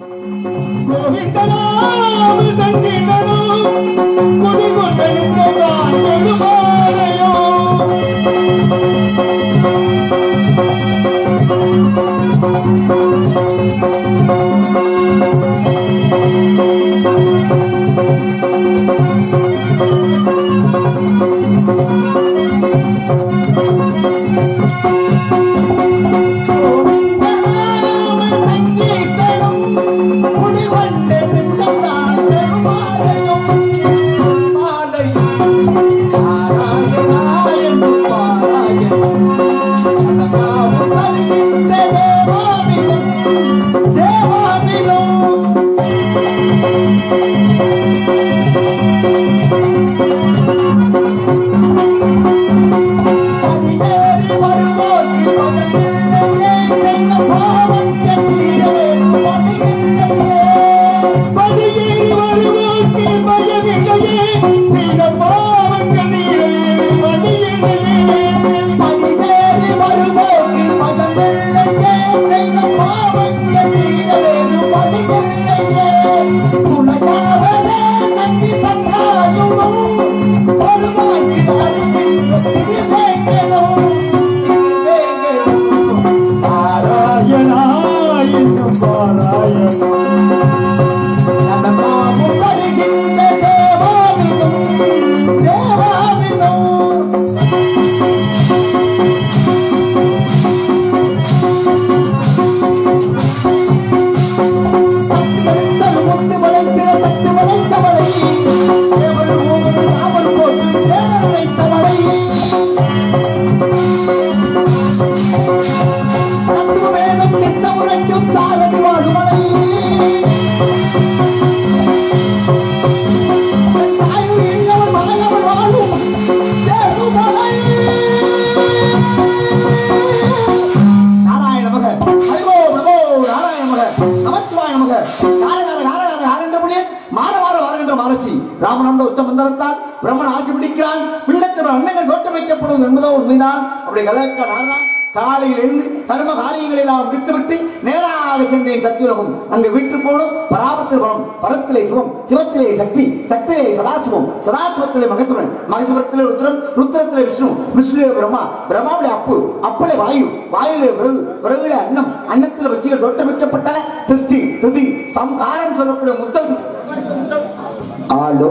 கோவிந்தனாம் சங்கீதனும் குடிகொண்டிருந்ததான் பெருமாளையோ கோவிந்தனாம் சங்கீதனும் குடிகொண்டிருந்ததான் பெருமாளையோ மாலையும் நாராயணாயணு பாராயணம் அனகாவும் அறிவித்த தேவாமிதம் தேவாமிதம் பதினேழு வருவோர்க்கு பகலில்லையே, செய்த பாவங்கள் தீரவே பணியில்லையே. பதினேழு வருவோர்க்கு பயமில்லையே, செய்த பாவங்கள் தீரவே பணியில்லையே. பதினேழு வருவோர்க்கு பகலில்லையே, செய்த பாவங்கள் தீரவே பணியில்லையே. துணையாவலே நன்றி தந்தாயுமோ, வருவாய்க்கு அருகில் திருவேங்கடம், திருவேங்கடம். பாராயணா என்னும் பாராயணம் நமக்காமும் வருகின்ற தேவாமிதம் தேவாமிதம் தத்தெடுத்தல் ஒன்று வளைக்கிற தட்டு வளைத்தவளை தேவன் ஓமது நாவல் போட்டு தேவன் வைத்தவளை தத்துவ வேதம் எந்த உரைக்கும் தாரதி வாழுமலை தாயும் இளையவன் மலையவன் வாழும் தேருமலை நாராயண மக ஹரிவோ நமோ நாராயண மக நமச்சிவாய மக காரகார காரகார காரண்டபடியே மாற மாற வருகின்ற மாலசி ராமனோட உச்ச மந்திரத்தால் பிரம்மன் ஆட்சி பிடிக்கிறான் பிண்டத்தில் அன்னங்கள் தோற்றம் வைக்கப்படும் என்பதோ உண்மைதான் அப்படி கலக்க நாராயணன் காலையில் இருந்து கர்ம காரியங்களை எல்லாம் முடித்துவிட்டு நேராக சென்றேன் சத்தியுலகம் அங்கு வீட்டு போனும் பராபத்தில் பணம் பரத்திலே சிவம் சிவத்திலே சக்தி சக்தியிலே சதாசிவம் சதாசிவத்திலே மகசுவன் மகசுவத்திலே ருத்ரன் ருத்ரத்திலே விஷ்ணு விஷ்ணுவிலே பிரம்மா பிரம்மாவிலே அப்பு அப்பிலே வாயு வாயுலே விறகு விறகுலே அன்னம் அன்னத்தில் வச்சுகள் தோற்றமிக்கப்பட்டன திருஷ்டி திதி சம்காரம் சொல்லக்கூடிய முத்தல் ஆலோ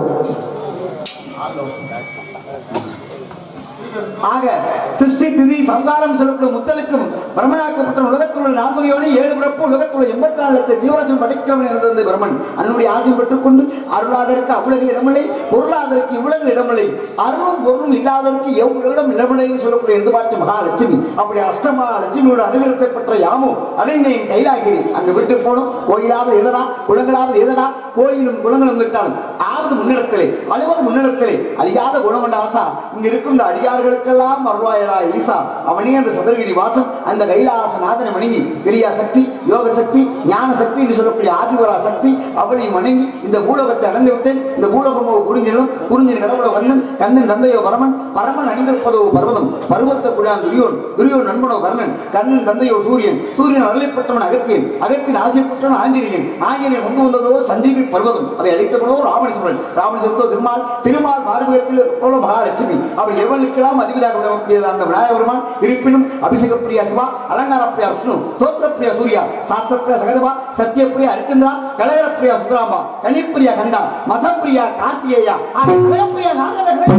ஆக திருஷ்டி திதி சம்காரம் சொல்லக்கூடிய முத்தலுக்கும் பிரம்மனாக்கப்பட்ட உலகத்தில் உள்ள நான்மகையோடு ஏழு பிறப்பு உலகத்தில் உள்ள எண்பத்தி நாலு லட்சம் ஜீவராசம் படைக்கிறவன் இருந்தது பிரம்மன் அன்னுடைய ஆசை பெற்றுக்கொண்டு அருளாதற்கு அவ்வளவு இடமில்லை பொருளாதற்கு இவ்வளவு இடமில்லை அருளும் பொருளும் இல்லாதவருக்கு எவ்வளவு இடமில்லை சொல்லக்கூடிய எதிர்பார்த்து மகாலட்சுமி அப்படி அஷ்டமா லட்சுமியோட அனுகிரகத்தை பெற்ற யாமோ அடைந்தேன் கைலாகிரி அங்கு விட்டு போனோம் கோயிலாவது எதனா குளங்களாவது எதனா கோயிலும் குளங்களும் விட்டாலும் ஆவது முன்னிடத்திலே அழுவது முன்னிடத்திலே அழியாத குணம் கொண்ட ஆசா இங்க இருக்கும் இந்த அடியார்களுக்கெல்லாம் அருள்வாயடா ஈசா அவனே அந்த சதுரகிரி வாசன் அந்த கைலாச நாதனை வணங்கி கிரியா சக்தி யோக சக்தி ஞான சக்தி என்று சொல்லக்கூடிய ஆதிவரா சக்தி அவளை வணங்கி இந்த பூலோகத்தை அடைந்து விட்டேன் இந்த பூலோகமோ குறிஞ்சிலும் குறிஞ்சின் கடவுளோ கண்ணன் கண்ணன் தந்தையோ பரமன் பரமன் அணிந்திருப்பதோ பர்வதம் பருவத்தை குடான் துரியோன் துரியோன் நண்பனோ கர்ணன் கர்ணன் தந்தையோ சூரியன் சூரியன் அருளைப்பட்டவன் அகத்தியன் அகத்தின் ஆசைப்பட்டவன் ஆஞ்சநேயன் ஆஞ்சநேயன் கொண்டு வந்ததோ சஞ்சீவி பர்வதம் அதை அளித்தவனோ ராமணேஸ்வரன் ராமணேஸ்வரத்தோ திருமால் திருமால் மார்பகத்தில் போல மகாலட்சுமி அவள் எவளுக்கெல்லாம் அதிபதியாக விடக்கூடியது அந்த விநாயகர் பெருமான் இருப்பினும் அபிஷேக பிரியா சிவா அலங்கார பிரியா விஷ்ணு தோத்திர பிரியா சூர்யா சாஸ்திர பிரியா சகதவா சத்திய பிரியா ஹரிச்சந்திரா கலகர பிரியா சுந்தராம்பா கனிப்பிரியா கண்டா மசப்பிரியா கார்த்திகேயா ஆக கலகப்பிரியா நாகரகளை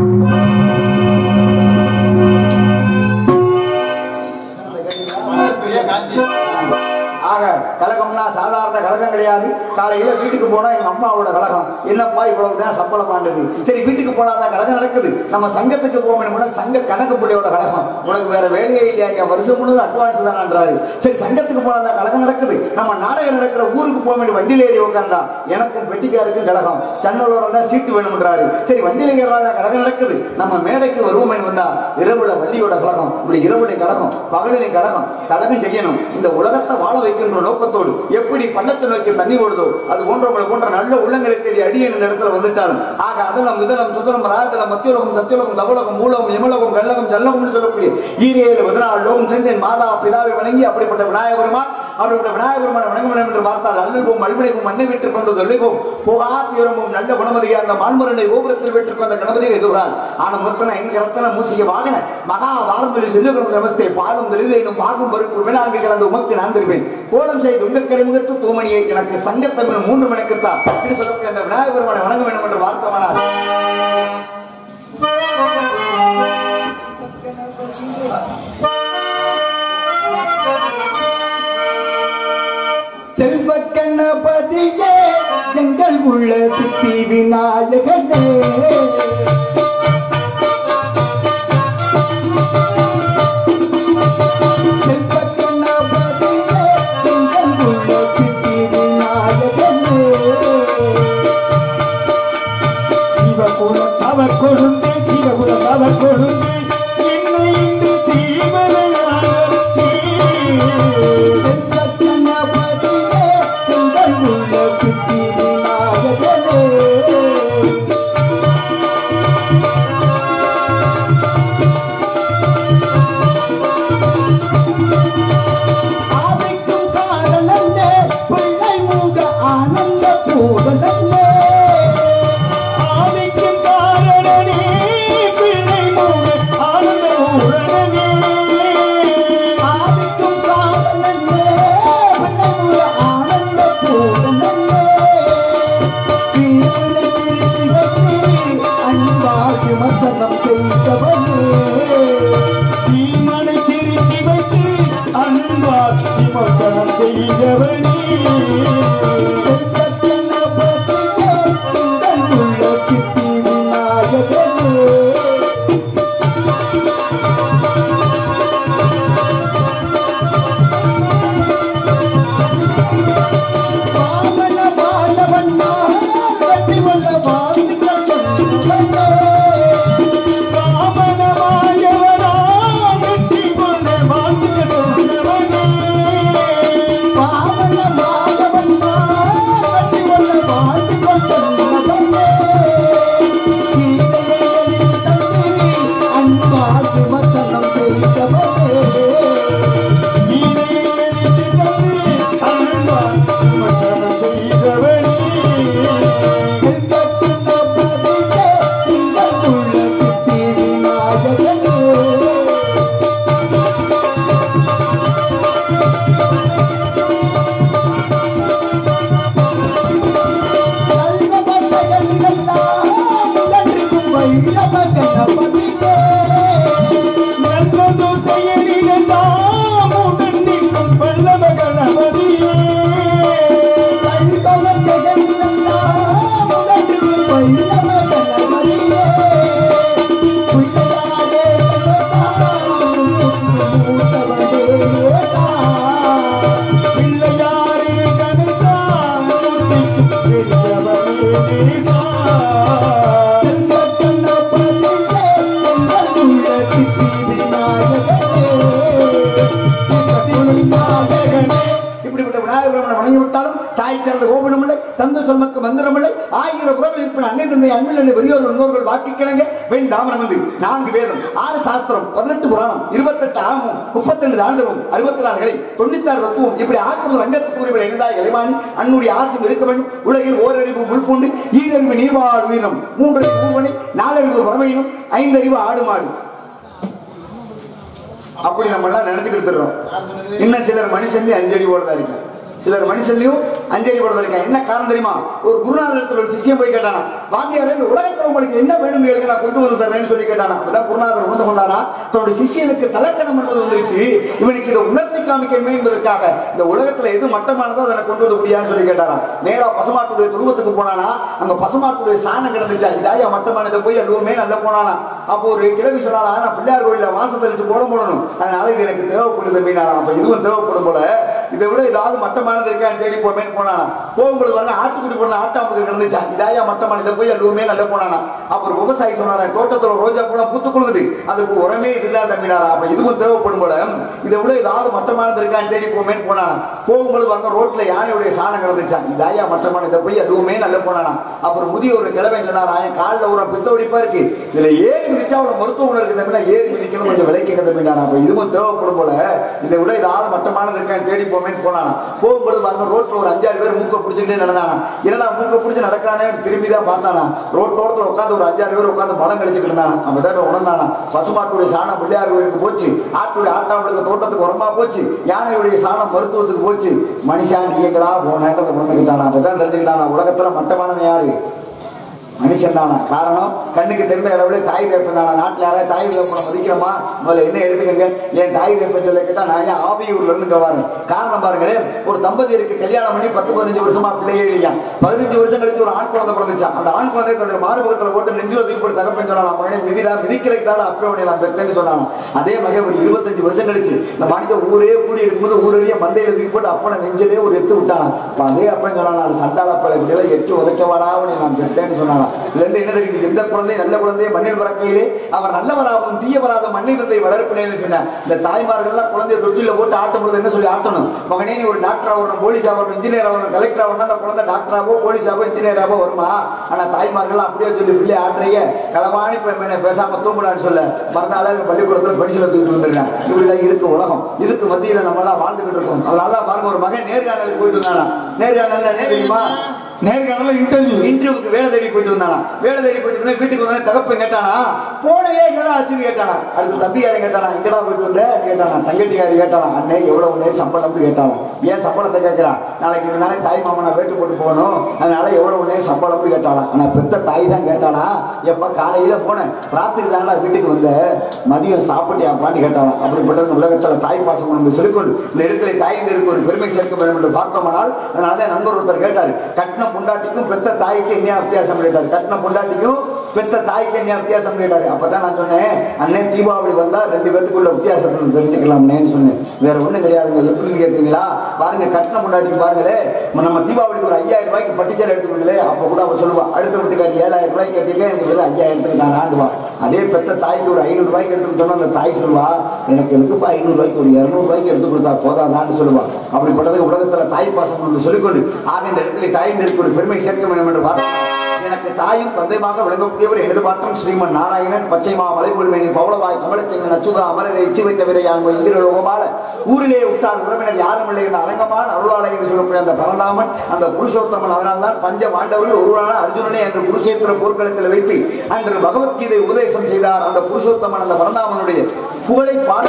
ஆக கலகம்னா சாதாரண கலகம் கிடையாது காலையில வீட்டுக்கு போனா எங்க அம்மாவோட கலகம் என்னப்பா இவ்வளவு தான் சம்பளம் ஆண்டது சரி வீட்டுக்கு போனா தான் கலகம் நடக்குது நம்ம சங்கத்துக்கு போகணும் சங்க கணக்கு பிள்ளையோட கலகம் உனக்கு வேற வேலையே இல்லையா ஐயா வருஷம் முழுவதும் அட்வான்ஸ் தான்ன்றாரு சரி சங்கத்துக்கு போனா தான் கலகம் நடக்குது நம்ம நாடகம் நடக்கிற ஊருக்கு போக வேண்டிய வண்டியில ஏறி உட்காந்தா எனக்கும் பெட்டிக்காருக்கும் கலகம் சன்னலோரம் தான் சீட்டு வேணும்ன்றாரு சரி வண்டியில ஏறாத கலகம் நடக்குது நம்ம மேடைக்கு வருவோம் வந்தா இரவுல வள்ளியோட கலகம் இப்படி இரவுல கலகம் பகலிலே கலகம் கலகம் செய்யணும் இந்த உலகத்தை வாழ வைக்கின்ற நோக்கத்தோடு எப்படி பள்ளத்தை நோக்கி தண்ணி ஓடுதோ அது போன்ற உங்களை போன்ற நல்ல உள்ளங்களை தேடி அடியன் இந்த இடத்துல வந்துட்டாலும் ஆக அதலம் இதலம் சுதரம் ராகலம் மத்தியுலகம் சத்தியுலகம் தவலகம் மூலகம் எமலகம் கள்ளகம் ஜல்லகம்னு சொல்லக்கூடிய ஈரேழு பதினாலு லோகம் சென்றேன் மாதா பிதாவை வணங்கி அப்படிப்பட்ட விநாயகர் பெருமான் அவருடைய விநாயகர் வணங்க வேண்டும் என்று பார்த்தால் அல்லல்வோம் அல்வினைவும் மண்ணை விட்டுக் கொண்டு தொல்லைவோம் போகா துயரமும் நல்ல குணமதியை அந்த மான்மரனை கோபுரத்தில் விட்டுக் கொண்ட கணபதியை எதுவான் ஆன முத்தன ஐந்து ரத்தன மூசிய வாகன மகா வாரந்தொழி சொல்லுகிற நமஸ்தே பாலும் தெளிதேனும் பாகும் பருக்கு வினாங்கு கலந்து உமக்கு நான் தருவேன் கோலம் செய்து உங்கள் கரிமுகத்து தூமணியை எனக்கு சங்கத்தமிழ் மூன்று மணிக்குத்தான் என்று சொல்லக்கூடிய அந்த விநாயகர் பெருமானை வணங்க வேண்டும் என்று வார்த்தமானார் செல்வ கணபதியே எங்கள் உள்ள சிப்பி விநாயகனே செல்வ கணபதியே எங்கள் உள்ள சிப்பி விநாயகனே சிவகுலம் அவர் கொழுந்து சிவகுலம் அவர் கொழுந்து என்னை இன்று சீவனையாக ஆதிக்கும் காரணனே பிள்ளை மூட ஆனந்த ஊரணனே தீமனை திருத்தி வைத்து அன்பால் விமோசனம் செய்தவனே காமனமாயவனா வெற்றி கொண்ட வாழ்த்துக்கள் கொண்டவனே இப்படிப்பட்ட விநாயகர் பெருமானை வணங்கி விட்டாலும் தாய் சேர்ந்த கோபுரம் இல்லை தந்த சொல்மக்கு மந்திரம் இல்லை ஆயிரம் புறங்கள் இருப்பின அன்னை தந்தை அன்பில் இல்லை பெரியோர் முன்னோர்கள் வாக்கி கிழங்க வெண் தாமரம் வந்து நான்கு வேதம் ஆறு சாஸ்திரம் பதினெட்டு புராணம் இருபத்தெட்டு ஆகமும் முப்பத்தெண்டு தாண்டவம் அறுபத்தி நாலு கலை தொண்ணூத்தாறு தத்துவம் இப்படி ஆக்கம் ரங்கத்துக்கு உரிமை இணைந்தாய் இளைவாணி அன்னுடைய ஆசையும் இருக்க வேண்டும் உலகில் ஓரறிவு உள்பூண்டு ஈரறிவு நீர்வாழ் உயிரினம் மூன்றறிவு பூவனை நாலறிவு புறமையினும் ஐந்தறிவு ஆடு மாடு அப்படி நம்ம எல்லாம் நினைச்சுக்கிட்டு இருக்கோம் இன்னும் சிலர் மனுஷன்லயும் அஞ்சறிவோட தான் இருக்காங்க சிலர் மனுஷன்லயும் அஞ்சறிவோட தான் இருக்காங்க என்ன காரணம் தெரியுமா ஒரு குருநாதர் இடத்துல ஒரு சிஷ்யம் போய் கேட்டானா வாத்தியாரே இந்த உலகத்துல உங்களுக்கு என்ன வேணும் கேளுங்க நான் கொண்டு வந்து தரேன்னு சொல்லி கேட்டானா அப்பதான் குருநாதர் உணர்ந்து கொண்டாரா தன்னுடைய சிஷியனுக்கு தலக்கணம் என்பது வந்துருச்சு இவனுக்கு இதை உணர்த்தி காமிக்கணுமே என்பதற்காக இந்த உலகத்துல எது மட்டமானதோ அதை கொண்டு வந்து முடியான்னு சொல்லி கேட்டாராம் நேரா பசுமாட்டுடைய துருவத்துக்கு போனானா அங்க பசுமாட்டுடைய சாணம் கிடந்துச்சா இதாயா மட்டமானதை போய் எல்லோருமே நல்லா போனானா அப்போ ஒரு கிழவி சொன்னாலா நான் பிள்ளையார் கோயில வாசம் தெளிச்சு போட போடணும் அதனால இது எனக்கு தேவைப்படுது அப்படின்னா அப்ப இதுவும் தேவைப்படும் போல இதை விட ஏதாவது மட்டமானது இருக்கான்னு தேடி போமேன்னு போனானா போகும்போது வந்து ஆட்டுக்குடி போன ஆட்டாம்புக்கு கிடந்துச்சா இதாயா மட்டமான இதை போய் எல்லோருமே நல்லா போனானா அப்புறம் விவசாயி சொன்னாரா தோட்டத்துல ரோஜா பூலாம் பூத்து கொடுக்குது அதுக்கு உரமே இதுதான் தம்பினாரா அப்ப இதுவும் தேவைப்படும் போல இதை விட ஏதாவது மட்டமானது இருக்கான்னு தேடி போமேன்னு போனானா போகும்போது வந்து ரோட்ல யானையுடைய சாணம் கிடந்துச்சா இதாயா மட்டமான இதை போய் எதுவுமே நல்ல போனானா அப்புறம் முதிய ஒரு கிழமை சொன்னாரா என் காலில் ஒரு பித்த வெடிப்பா இருக்கு இதுல ஏறி மிதிச்சா அவ்வளவு மருத்துவ குணம் இருக்கு தம்பினா ஏறி மிதிக்கணும் கொஞ்சம் விலைக்கு தம்பினாரா அப்ப இதுவும் தேவைப்படும் போல இதை விட ஏதாவது மட்டமானது இருக்கான்னு தேடி போமேன்னு போனானா போகும்போது பாருங்க ரோட்ல ஒரு அஞ்சாறு பேர் மூக்க பிடிச்சிக்கிட்டே நடந்தானா என்னடா மூக்க பிடிச்சி நடக்கிறானே திரும்பி தான் பார்த்தானா ரோட்டோரத்தில் உட்காந்து ஒரு அஞ்சாறு பேர் உட்காந்து பலம் கழிச்சுக்கிட்டு இருந்தானா நம்ம தான் உணர்ந்தானா பசுமாட்டுடைய சாணம் பிள்ளையார் கோயிலுக்கு போச்சு ஆட்டுடைய ஆட்டாம்பளுக்கு தோட்டத்துக்கு உரமா போச்சு யானையுடைய சாணம் மருத்துவத்துக்கு போச்சு மனுஷா நீங்களா போனேன்றதை உணர்ந்துக்கிட்டானா அப்பதான் தெரிஞ்சுக்கிட்டானா உலகத்துல மட்டமானவன் யாரு மனுஷன் தானா காரணம் கண்ணுக்கு தெரிந்த அளவுல தாய் தேப்பன் தானா நாட்டில் யாராவது தாய் தேப்பனை மதிக்கிறோமா முதல்ல என்ன எடுத்துக்கங்க என் தாய் தேப்பன் சொல்ல கேட்டா நான் ஏன் ஆபியூர்ல இருந்து இங்க வரேன் காரணம் பாருங்களேன் ஒரு தம்பதியருக்கு கல்யாணம் பண்ணி பத்து பதினஞ்சு வருஷமா பிள்ளையே இல்லையா பதினஞ்சு வருஷம் கழிச்சு ஒரு ஆண் குழந்தை பிறந்துச்சான் அந்த ஆண் குழந்தை தன்னுடைய மார்பகத்துல போட்டு நெஞ்சில தூக்கி போட்டு தகப்பன் சொன்னான் மகனே விதிடா விதிக்கிறதுக்கு தான் அப்பே உடனே நான் பெத்தேன்னு சொன்னான் அதே மகன் ஒரு இருபத்தஞ்சு வருஷம் கழிச்சு இந்த மனித ஊரே கூடி இருக்கும்போது ஊரே மந்தையில தூக்கி போட்டு அப்பனை நெஞ்சிலே ஒரு எத்து விட்டானா அப்ப அதே அப்பன் சொன்னான் சண்டால அப்பளை இப்படியெல்லாம் எட்டு உதைக்கவாடா உடனே நான் பெத்தேன்னு சொன்னான் இதுல இருந்து என்ன தெரியுது எந்த குழந்தை நல்ல குழந்தை மண்ணில் பிறக்கையிலே அவர் நல்லவராகவும் தீயவராத மண்ணில் இருந்தை வளர்ப்பினேன்னு சொன்னார் இந்த தாய்மார்கள்லாம் குழந்தைய தொட்டில போட்டு ஆட்டும் பொழுது என்ன சொல்லி ஆட்டணும் மகனே நீ ஒரு டாக்டர் ஆகணும் போலீஸ் ஆகணும் இன்ஜினியர் ஆகணும் கலெக்டர் ஆகணும் அந்த குழந்தை டாக்டராகவோ போலீஸாவோ இன்ஜினியராகவோ வருமா ஆனா தாய்மார்கள் அப்படியே சொல்லி பிள்ளை ஆட்டுறைய களவாணி பெண்ணை பேசாம தூங்குடான்னு சொல்ல மறுநாள் அவன் பள்ளிக்கூடத்துல பென்சில தூக்கிட்டு வந்துருக்கான் இப்படிதான் இருக்கு உலகம் இதுக்கு மத்தியில நம்ம எல்லாம் வாழ்ந்துகிட்டு இருக்கோம் அதனால பாருங்க ஒரு மகன் நேர்காணலுக்கு போயிட்டு இருந்தானா நேர்காணல்ல என்ன தெரியுமா நேர்காணல இன்டர்வியூ இன்டர்வியூக்கு வேலை தேடி போயிட்டு வந்தானா வேலை தேடி போயிட்டு இருந்தா வீட்டுக்கு வந்தா தகப்பன் கேட்டானா போனையே என்னடா ஆச்சுன்னு கேட்டானா அடுத்து தம்பியாரி கேட்டானா எங்கடா போயிட்டு வந்த கேட்டானா தங்கச்சிக்காரி கேட்டானா அண்ணே எவ்வளவு நேரம் சம்பளம்னு கேட்டானா ஏன் சம்பளத்தை கேட்கிறான் நாளைக்கு இவன் தானே தாய் மாமனா வேட்டு போட்டு போகணும் அதனால எவ்வளவு நேரம் சம்பளம்னு கேட்டானா ஆனா பெத்த தாய் தான் கேட்டானா எப்ப காலையில போனேன் ராத்திரி தானடா வீட்டுக்கு வந்த மதியம் சாப்பிட்டியாப்பான்னு கேட்டானா அப்படிப்பட்ட இந்த உலகத்துல தாய் பாசம் என்று சொல்லிக்கொண்டு இந்த இடத்துல தாய் இருக்கு ஒரு பெருமை சேர்க்க வேண்டும் என்று பார்த்தோமானால் அதனால தான் நண்பர் ஒருத்தர் கேட்டார் கட்டின பொண்டாட்டிக்கும் பெத்த தாய்க்கு என்ன வித்தியாசம் கேட்டார் கட்டின பொண்டாட்டிக்கும் பெத்த தாய்க்கு என்ன வித்தியாசம் கேட்டாரு அப்பதான் நான் சொன்னேன் அண்ணன் தீபாவளி வந்தா ரெண்டு பேத்துக்குள்ள வித்தியாசத்தை தெரிஞ்சுக்கலாம்னேன்னு சொன்னேன் வேற ஒண்ணும் கிடையாதுங்க எப்படின்னு கேட்குறீங்களா பாருங்க கட்டின பொண்டாட்டிக்கு பாருங்களே நம்ம தீபாவளிக்கு ஒரு ஐயாயிரம் ரூபாய்க்கு பட்டுச்சேரி எடுத்துக்கோங்களே அப்ப கூட அவ சொல்லுவா அடுத்த வீட்டுக்காரி ஏழாயிரம் ரூபாய்க்கு கட்டிருக்கேன் எனக்கு வெறும் ஐயாயிரத்துக்கு நான் ஆண்டுவா அதே பெத்த தாய்க்கு ஒரு ஐநூறு ரூபாய்க்கு எடுத்து கொடுத்தோம்னா அந்த தாய் சொல்லுவா எனக்கு எதுக்குப்பா ஐநூறு ரூபாய்க்கு ஒரு இருநூறு ரூபாய்க்கு எடுத்து கொடுத்தா போதாதான்னு சொல்லுவா அப்படிப்பட்டது உலகத்துல தாய் பாசம் என்று சொல்லிக்கொண்டு ஆக இந்த இடத்துல தாய்ந்தருக்கு ஒரு பெருமை சேர்க்க வேண்டும் என்று பார்த்தோம் எனக்கு தாயும் தந்தைமாக விளங்கக்கூடியவர் எழுதுபாட்டம் ஸ்ரீமன் நாராயணன் பச்சைமா மலைபொல்மேனி பௌளவாய் கமலச்செங்கன் அச்சுதா அமரரை எச்சி வைத்த விரையான் இந்திரலோகமால ஊரிலே விட்டால் உறவினர் யாரும் இல்லை இந்த அரங்கமான் அருளாளை என்று சொல்லக்கூடிய அந்த பரந்தாமன் அந்த புருஷோத்தமன் அதனால்தான் பஞ்ச மாண்டவர்கள் ஒருவரான அர்ஜுனனை அன்று குருஷேத்திர போர்க்களத்தில் வைத்து அன்று பகவத்கீதை உபதேசம் செய்தார் அந்த புருஷோத்தமன் அந்த பரந்தாமனுடைய புகழை பாட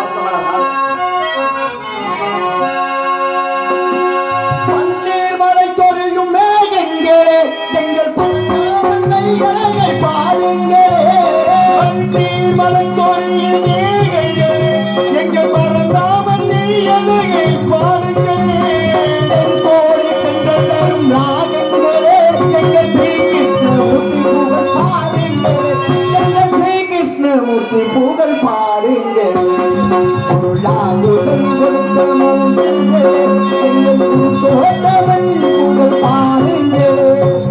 பன்னீர் மலை சொரியும் மேகங்களே எங்கள் பொன்னாமலை பாடுங்களே பன்னீர் மலை சொரியும் மேகங்களே எங்கள் பரந்தாமலை அழகை பாடுங்களே கோடி கண்கள் தரும் நாகங்களே எங்கள் ஸ்ரீ கிருஷ்ணமூர்த்தி புகழ் பாடுங்களே எங்கள் ஸ்ரீ கிருஷ்ணமூர்த்தி புகழ் பாடுங்களே பொருளாகுதல் கொடுத்த மூன்றே எங்கள் சோதவன் புகழ் பாடுங்களே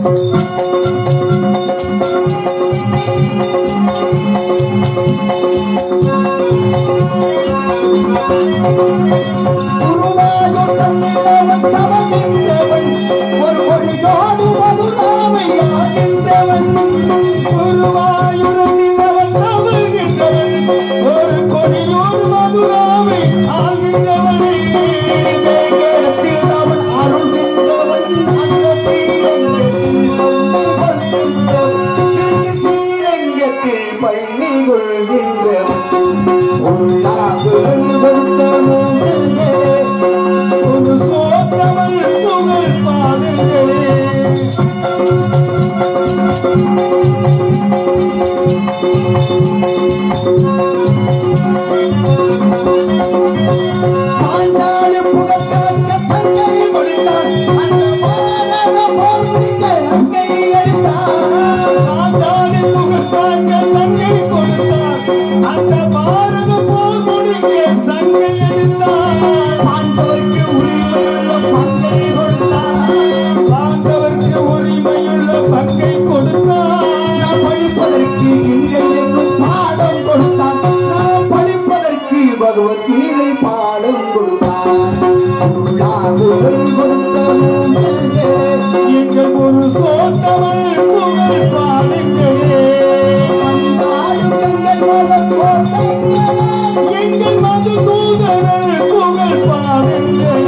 குருவாயூர் தன்னிலவன் தவகின்றவன் ஒரு கொடியோடு மதுராமையாகின்றவன் குருவாயூர் தன்னிலவன் தவகின்றவன் ஒரு கொடியோடு மதுராமை ஆகின்றவனே தேகத்தில் அவன் அருள்கின்றவன் அந்த ஸ்ரீரங்கத்தில் பள்ளி கொள்கின்றவன் உள்ளாகுதல் கொடுத்த மூன்றே ஒரு சோற்றவன் புகழ் பாடுங்களே பாஞ்சாலி புகழ்காக்க தங்கை கொடுத்தான் அந்த மாணவ போர்விகள் அங்கை அடித்தான் பாஞ்சாலி புகழ்காக்க தங்கை கொடுத்தான் அந்த பாரத போர் முடிக்க சங்கை அடித்தான் பாண்டவர்க்கு உரிமையுள்ள பங்கை கொடுத்தான் பாண்டவர்க்கு உரிமையுள்ள பங்கை கொடுத்தான் நான் படிப்பதற்கு கீதை என்னும் பாடம் கொடுத்தான் நான் படிப்பதற்கு பகவத்கீதை பாடம் கொடுத்தான் உள்ளாகுதல் கொடுத்த மூன்றே எங்கள் ஒரு சோத்தவள் புகழ் பாடுங்களே வந்தாலும் எங்கள் மதம் கோட்டைங்களே எங்கள் மது தூதர்கள் புகழ் பாடுங்களே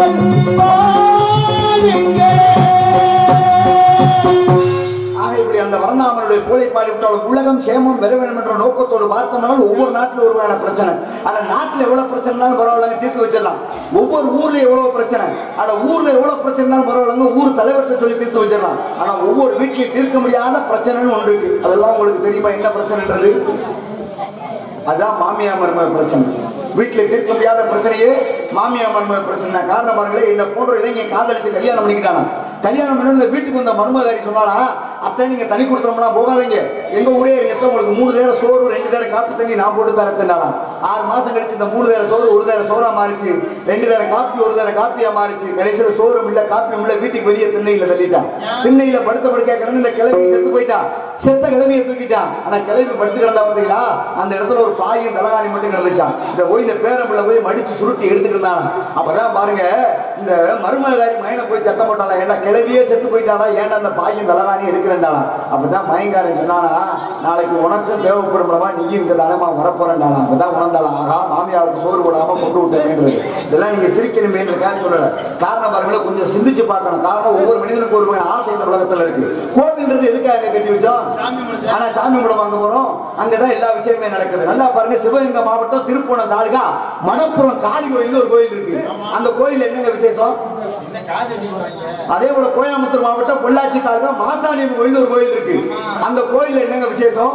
ஆக இப்படி அந்த வரந்தாமனுடைய போலை பாடிவிட்டால் உலகம் சேமம் பெற வேண்டும் என்ற நோக்கத்தோடு பார்த்தோம்னால் ஒவ்வொரு நாட்டிலும் ஒருவரான பிரச்சனை ஆனா நாட்டுல எவ்வளவு பிரச்சனைனாலும் பரவாயில்லைங்க தீர்த்து வச்சிடலாம் ஒவ்வொரு ஊர்ல எவ்வளவு பிரச்சனை ஆனா ஊர்ல எவ்வளவு பிரச்சனைனாலும் பரவாயில்லைங்க ஊர் தலைவர்கிட்ட சொல்லி தீர்த்து வச்சிடலாம் ஆனா ஒவ்வொரு வீட்லயும் தீர்க்க முடியாத பிரச்சனைன்னு ஒன்று இருக்கு அதெல்லாம் உங்களுக்கு தெரியுமா என்ன பிரச்சனைன்றது அதான் மாமியா மருமக பிரச்சனை வீட்டுல தீர்க்க முடியாத பிரச்சனையே மாமியா மருமக பிரச்சனை தான். காரணம் பாருங்களேன் என்ன போன்ற இளைஞன் காதலிச்சு கல்யாணம் பண்ணிக்கிட்டானா கல்யாணம் பண்ணி இந்த வீட்டுக்கு வந்த மருமகாரி சொன்னாலா அத்தை நீங்க தனி கொடுத்துறோம்னா போகாதீங்க எங்க ஊரே இருக்க உங்களுக்கு மூணு நேரம் சோறு ரெண்டு நேரம் காப்பி தண்ணி நான் போட்டு தரத்தினாலாம் ஆறு மாசம் கழிச்சு இந்த மூணு நேரம் சோறு ஒரு நேரம் சோறா மாறிச்சு ரெண்டு நேரம் காப்பி ஒரு நேரம் காப்பியா மாறிச்சு கடைசியில சோறும் இல்ல காப்பியும் இல்ல வீட்டுக்கு வெளியே திண்ணையில தள்ளிட்டான் திண்ணையில படுத்த படுக்க கிடந்து இந்த கிளம்பி செத்து போயிட்டான் செத்த கிளம்பியை தூக்கிட்டான் ஆனா கிளம்பி படுத்து கிடந்தா பாத்தீங்களா அந்த இடத்துல ஒரு பாயும் தலகாணி மட்டும் கிடந்துச்சான் இந்த போய் இந்த பேரம்பிள்ள போய் மடிச்சு சுருட்டி எடுத்துட்டு இருந்தான் அப்பதான் பாருங்க இந்த மருமகாரி மயனை போய் சத்தம் போட்டாளா ஏன்டா கிளவியே செத்து போயிட்டாளா ஏன்டா அந்த பாயும் தலகாணி எடுக்கிறேன்டாளா அப்பதான் மயங்காரன் சொன்னானா நாளைக்கு உனக்கும் தேவைப்படும்லவா நீயும் இங்க தானமா வரப்போறேன்டாளா அப்பதான் உணர்ந்தாளா ஆகா மாமியாவுக்கு சோறு போடாம கொண்டு விட்டேன் இதெல்லாம் நீங்க சிரிக்கணுமேன்றக்காக சொல்லல காரணம் பாருங்களேன் கொஞ்சம் சிந்திச்சு பார்க்கணும் காரணம் ஒவ்வொரு மனிதனுக்கு ஒரு வகையான ஆசை இந்த உலகத்துல இருக்கு கோவில்ன்றது எதுக்காக கட்டி வச்சோம் ஆனா சாமி குடம் வாங்க போறோம் அங்கதான் எல்லா விஷயமே நடக்குது நல்லா பாருங்க சிவகங்கை மாவட்டம் திருப்பூணம் தாலுகா மணப்புறம் காளி கோயில் ஒரு கோயில் இருக்கு அந்த கோயில் என்னங்க விசேஷம் அதே போல கோயம்புத்தூர் மாவட்டம் பொள்ளாச்சி தாலுகா மாசாணியம் கோயில் ஒரு கோயில் இருக்கு அந்த கோயில்ல என்னங்க விசேஷம்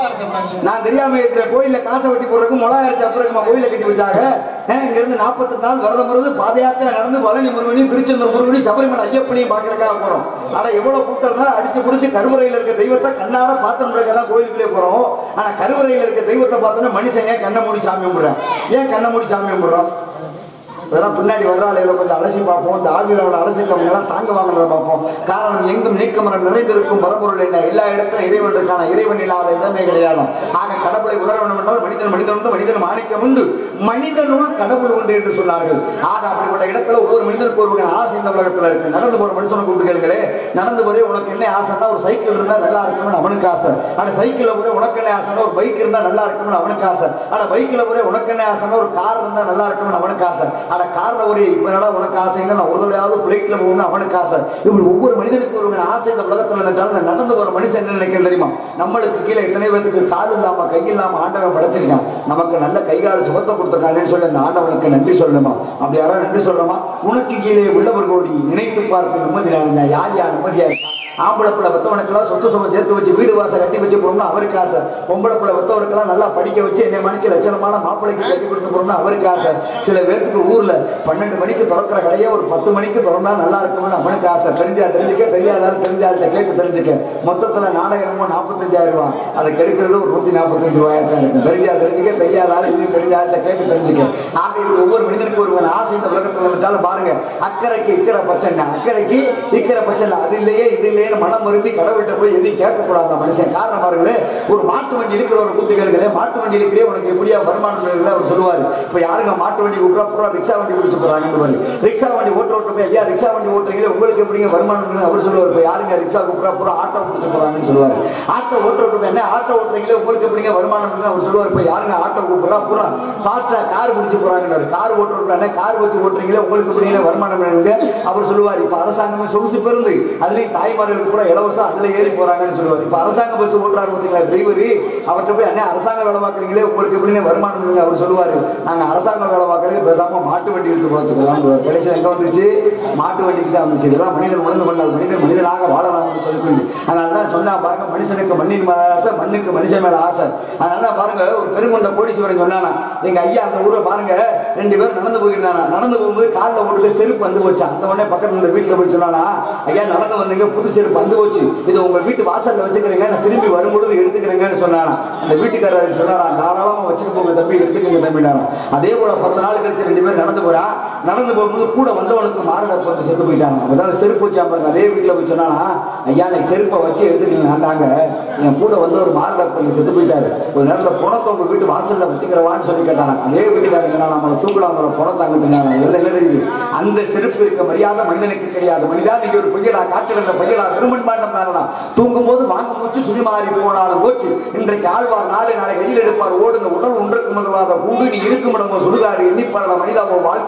நான் தெரியாம இருக்கிற கோயில்ல காசை வெட்டி போடுறதுக்கு மிளகா அரைச்சு அப்புறம் கோயில கட்டி வச்சாங்க ஏன் இங்க இருந்து நாற்பத்தி நாள் விரதம் இருந்து பாத யாத்திரை நடந்து பழனி முருகனையும் திருச்செந்தூர் முருகனையும் சபரிமலை ஐயப்பனையும் பாக்குறதுக்காக போறோம் ஆனா எவ்வளவு கூட்டம் இருந்தாலும் அடிச்சு புடிச்சு கருவறையில இருக்க தெய்வத்தை கண்ணார பார்த்தோம்ன்றதுக்காக கோயிலுக்குள்ளே போறோம் ஆனா கருவறையில இருக்க தெய்வத்தை பார்த்தோன்னே மனுஷன் ஏன் கண்ணை மூடி சாமி கும்பிடுறேன் ஏன் கண்ணை மூடி சாமி கும்பிடுறோம் அதெல்லாம் பின்னாடி வர்றாளையில கொஞ்சம் அலசி பார்ப்போம் இந்த ஆவியோட அலசிக்கவங்க எல்லாம் தாங்க வாங்குறத பார்ப்போம் காரணம் எங்கும் நீக்கமரம் நிறைந்திருக்கும் பரம்பொருள் என்ன எல்லா இடத்திலும் இறைவன் இருக்கான இறைவன் இல்லாத இடமே கிடையாது ஆக கடவுளை உணர வேண்டும் என்றால் மனிதன் மனிதன் உண்டு மனிதன் மாணிக்கம் உண்டு மனிதனுள் கடவுள் உண்டு என்று சொன்னார்கள் ஆக அப்படிப்பட்ட இடத்துல ஒவ்வொரு மனிதனுக்கு ஒரு வகையான ஆசை இந்த உலகத்துல இருக்கு நடந்து போற மனுஷனை கூப்பிட்டு கேளுங்களே நடந்து போறே உனக்கு என்ன ஆசைன்னா ஒரு சைக்கிள் இருந்தா நல்லா இருக்கும்னு அவனுக்கு ஆசை ஆனா சைக்கிள்ல போறே உனக்கு என்ன ஆசைன்னா ஒரு பைக் இருந்தா நல்லா இருக்கும்னு அவனுக்கு ஆசை ஆனா பைக்ல போறே உனக்கு என்ன ஆசைன்னா ஒரு கார் இருந்தா நல்லா இருக்கும்னு அவனுக்கு ஆசை ஆனா கார்ல ஒரு இப்ப என்னடா உனக்கு ஆசைங்க நான் ஒரு தடவையாவது பிளைட்ல போகணும்னு அவனுக்கு ஆசை இப்படி ஒவ்வொரு மனிதனுக்கு ஒரு வகையான ஆசை இந்த உலகத்துல இருந்தால் இந்த நடந்து போற மனுஷன் என்ன நினைக்கிறது தெரியுமா நம்மளுக்கு கீழே இத்தனை பேருக்கு கால் இல்லாம கை இல்லாம ஆண்டவன் படைச்சிருக்கான் நமக்கு நல்ல கைகால சுகத்தை கொடுத்துருக்கானேன்னு சொல்லி அந்த ஆண்டவனுக்கு நன்றி சொல்லணுமா அப்படி யாராவது நன்றி சொல்றோமா உனக்கு கீழே உள்ளவர் கோடி நினைத்து பார்த்து நிம்மதியா இருந்தா யார் யார் நிம்மதியா இருக்கா ஆம்பளை பிள்ளை வெத்தவனுக்கெல்லாம் சொத்து சுகம் சேர்த்து வச்சு வீடு வாசல் கட்டி வச்சு போறோம்னா அவருக்கு ஆசை பொம்பளை பிள்ளை வெத்தவனுக்கெல்லாம் நல்லா படிக்க வச்சு என்னை மணிக்கு லட்சணமான மாப்பிள்ளைக்கு கட்டி கொடுத்து போறோம்னா அவருக்கு ஆசை சில பேர்த்துக்கு ஊர்ல பன்னெண்டு மணிக்கு திறக்கிற கடையை ஒரு பத்து மணிக்கு திறந்தா நல்லா இருக்கும்னு அவனுக்கு ஆசை தெரிஞ்சா தெரிஞ்சுக்க தெரியாதாலும் தெரிஞ்சாள்கிட்ட கேட்டு தெரிஞ்சுக்க மொத்தத்துல நாடகமோ நாற்பத்தஞ்சாயிரம் ரூபாய் அதை கெடுக்கிறது ஒரு நூத்தி நாற்பத்தஞ்சு ரூபாயிரம் தான் இருக்கு தெரிஞ்சா தெரிஞ்சுக்க தெரியாதாலும் இது தெரிஞ்சாள்கிட்ட கேட்டு தெரிஞ்சுக்க ஆக இப்படி ஒவ்வொரு மனிதனுக்கு ஒரு ஆசை இந்த உலகத்துல வந்துட்டாலும் பாருங்க அக்கறைக்கு இக்கரை பச்சைன்னா அக்கறைக்கு இக்கரை பச்சை இல்லை அது இல்லையே இது இல்லையே மனம் வருந்தி கடவுள்கிட்ட போய் எதையும் கேட்கக்கூடாது அந்த மனுஷன் காரணம் பாருங்களேன் ஒரு மாட்டு வண்டி இருக்கிறவரை கூப்பிட்டு கேளுங்களே மாட்டு வண்டி இருக்கிறே உனக்கு எப்படியா வருமானம் இருக்குல்ல அவர் சொல்லுவார் இப்போ யாருங்க மாட்டு வண்டி கூப்பிட்டா பூரா ரிக்ஷா வண்டி பிடிச்சி போறாங்க ரிக்ஷா வண்டி ஓட்ட ஓட்ட போய் ஐயா ரிக்ஷா வண்டி ஓட்டுறீங்களே உங்களுக்கு எப்படிங்க வருமானம் இருக்குன்னு அவர் சொல்லுவார் இப்போ யாருங்க ரிக்ஷா கூப்பிட்டா பூரா ஆட்டோ பிடிச்சி போறாங்கன்னு சொல்லுவார் ஆட்டோ ஓட்ட ஓட்ட போய் என்ன ஆட்டோ ஓட்டுறீங்களே உங்களுக்கு எப்படிங்க வருமானம் இருக்குன்னு அவர் சொல்லுவார் இப்போ யாருங்க ஆட்டோ கூப்பிடுறா பூரா ஃபாஸ்டா கார் பிடிச்சி போறாங்கன்னு கார் ஓட்டுறோம் கார் வச்சு ஓட்டுறீங்களே உங்களுக்கு எப்படிங்க வருமானம் இருக்கு அவர் சொல்லுவார் இப்போ அரசாங்கமே சொகுசு பெருந்து அதுலயும் தாய்மார்களுக்கு கூட இலவசம் அதுல ஏறி போறாங்கன்னு சொல்லுவார் இப்ப அரசாங்க பஸ் ஓட்டுறாரு பார்த்தீங்களா டிரைவர் அவர்கிட்ட போய் அண்ணே அரசாங்க வேலை பார்க்குறீங்களே உங்களுக்கு எப்படிங்க வருமானம் இருக்குங்க அவர் சொல்லுவாரு நாங்க அரசாங்க வேலை பார்க்கறது பேசாம மாட்டு வண்டி எடுத்து போச்சுக்கலாம் கடைசியில் எங்க வந்துச்சு மாட்டு வண்டிக்கு தான் வந்துச்சு இதெல்லாம் மனிதன் உணர்ந்து கொண்டால் மனிதன் மனிதனாக வாழலாம்னு சொல்லி அதனால தான் சொன்னா பாருங்க மனுஷனுக்கு மண்ணின் மேல ஆசை மண்ணுக்கு மனுஷன் மேல ஆசை அதனால தான் பாருங்க ஒரு பெருங்கொண்ட கோடீஸ்வரன் சொன்னானா எங்க ஐயா அந்த ஊரை பாருங்க ரெண்டு பேரும் நடந்து போயிட்டு இருந்தாங்க நடந்து போகும்போது காலில் ஓட்டுல செருப்பு வந்து போச்சு அந்த உடனே பக்கத்துல இருந்த வீட்டுல போய் சொன்னானா ஐயா நடந்து வந்தீங்க புது செருப்பு வந்து போச்சு இது உங்க வீட்டு வாசல்ல வச்சுக்கிறீங்க நான் திரும்பி வரும்பொழுது எடுத்துக்கிறேங்கன்னு சொன்னானா அந்த வீட்டுக்காரர் சொன்னாரா தாராளமா வச்சுட்டு போங்க தம்பி எடுத்துக்கங்க தம்பினாரா அதே போல பத்து நாள் கழிச்சு ரெண்டு பேரும் நடந்து போறா நடந்து போகும்போது கூட வந்தவனுக்கு மாரடப்பு வந்து செத்து போயிட்டாங்க அதாவது செருப்பு வச்சா பாருங்க அதே வீட்டுல போய் சொன்னானா ஐயா நீ செருப்பை வச்சு எடுத்துக்கீங்க நாங்க என் கூட வந்து ஒரு மாரடப்பு வந்து செத்து போயிட்டாரு ஒரு நேரத்துல பணத்தை உங்க வீட்டு வாசல்ல வச்சுக்கிறவான்னு சொல்லி கேட்டாங்க அதே வீட்டுக்காரங்க சொன்னா நம்மளை தூக்கலாம் அவங்கள பணத்தை அங்கிட்டு எல்லாம் என்ன தெரியுது அந்த செருப்பு இருக்க மரியாதை மனிதனுக்கு கிடையாது மனிதா நீங்க ஒரு பொய்யடா காட்டில் இந்த பொய்யடா பெருமன் மாட்டம் தானடா தூங்கும் போது வாங்க மூச்சு சுழிமாறி போனாலும் போச்சு இன்றைக்கு ஆழ்வார் நாடு நாளை கையில் எடுப்பார் ஓடுங்க உடல் ஒன்றுக்கு முதலாத கூடு நீ இருக்கும் இடமோ சுடுகாடு எண்ணிப்பாரட மனிதா உன் வாழ்க்கையே பெரிய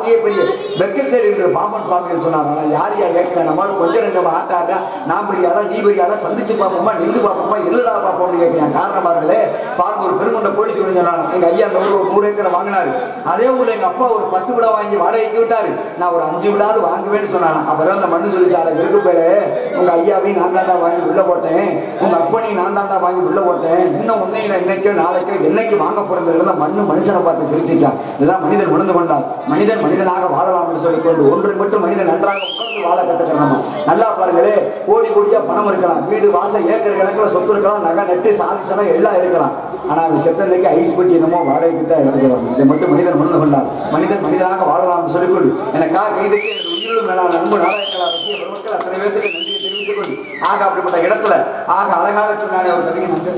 வெக்கத்தேர் என்று பாம்பன் சுவாமிகள் சொன்னாங்க நான் யார் யார் கேட்கிறேன் நம்மளால கொஞ்சம் நெஞ்சமா ஆட்டாடா நான் பெரியாடா நீ பெரியாடா சந்திச்சு பார்ப்போமா நின்று பார்ப்போமா எதுடா பார்ப்போம்னு கேட்கிறேன் காரணமார்களே பாருங்க ஒரு பெருங்கொண்ட கோடீஸ்வரன் சொன்னாங்க எங்க ஐயா அந்த ஊர்ல ஒரு நூறு ஏக்கரை வாங்கினாரு அதே ஊர்ல எங்க அப்பா ஒரு பத்து விடா வாங்கி வாடகைக்கு விட்டாரு நான் ஒரு அஞ்சு விடாது வாங்குவேன்னு சொன்னாங்க அப்பதான் அந்த மண்ணு சொல்லிச்சு அதை இருக்கு பேரு உங்க ஐயாவையும் நான் தாண்டா வாங்கி உள்ள போட்டேன் உங்க அப்பனையும் நான் தாண்டா வாங்கி உள்ள போட்டேன் இன்னும் உன்னையும் நான் இன்னைக்கோ நாளைக்கோ என்னைக்கு வாங்க போறது மண்ணு மனுஷனை பார்த்து சிரிச்சிச்சான் இதெல்லாம் மனிதன் உணர்ந்து கொண்டான் மனிதன் மனிதனாக வாழலாம் என்று சொல்லிக் கொண்டு ஒன்று மட்டும் மனிதன் நன்றாக உட்கார்ந்து வாழ கத்துக்கிறோம் நல்லா பாருங்களே கோடி கோடியா பணம் இருக்கலாம் வீடு வாசல் ஏக்கர் கணக்குல சொத்து இருக்கலாம் நகை நட்டு சாதிச்சனம் எல்லாம் இருக்கலாம் ஆனா அவன் செத்தன்னைக்கு ஐஸ் பெட்டி என்னமோ வாடகைக்கு தான் எடுத்துக்கிறான் இதை மட்டும் மனிதன் உணர்ந்து கொண்டான் மனிதன் மனிதனாக வாழலாம் சொல்லிக்கொள் எனக்காக கைதுக்கு எனது உயிரிலும் மேலான அன்பு நாடகங்களா பற்றிய பெருமக்கள் அத்தனை பேருக்கு நன்றியை தெரிவித்துக் கொள் ஆக அப்படிப்பட்ட இடத்துல ஆக அழகான சொன்னானே அவர் கதையை நன்றி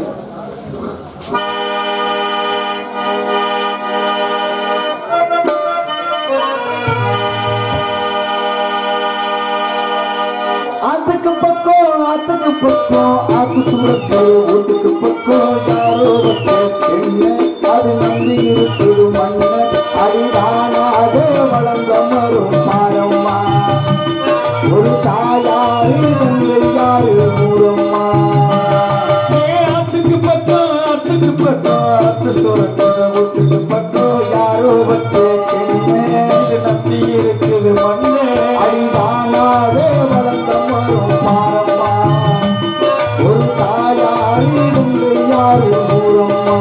ஆத்துக்கு பக்கம் ஆத்துக்கு பக்கம் ஆத்து சூரத்து வீட்டுக்கு பக்கம் யாரோ ஒருத்தர் என்ன அது நம்பி இருக்குது மண்ண அடிதானாக வளர்ந்த மரும் மாறம்மா ஒரு தாயாரு தந்தை யாரு மூரம்மா ஆத்துக்கு பக்கம் ஆத்துக்கு பக்கம் ஆத்து சூரத்து வீட்டுக்கு பக்கம் யாரோ ஒருத்தர் என்ன இது நம்பி இருக்குது மண்ண அடிதானாவே வளர்ந்த மரும் மாறம்மா ஒரு தாயாரி இருந்து யாரு மூரம்மா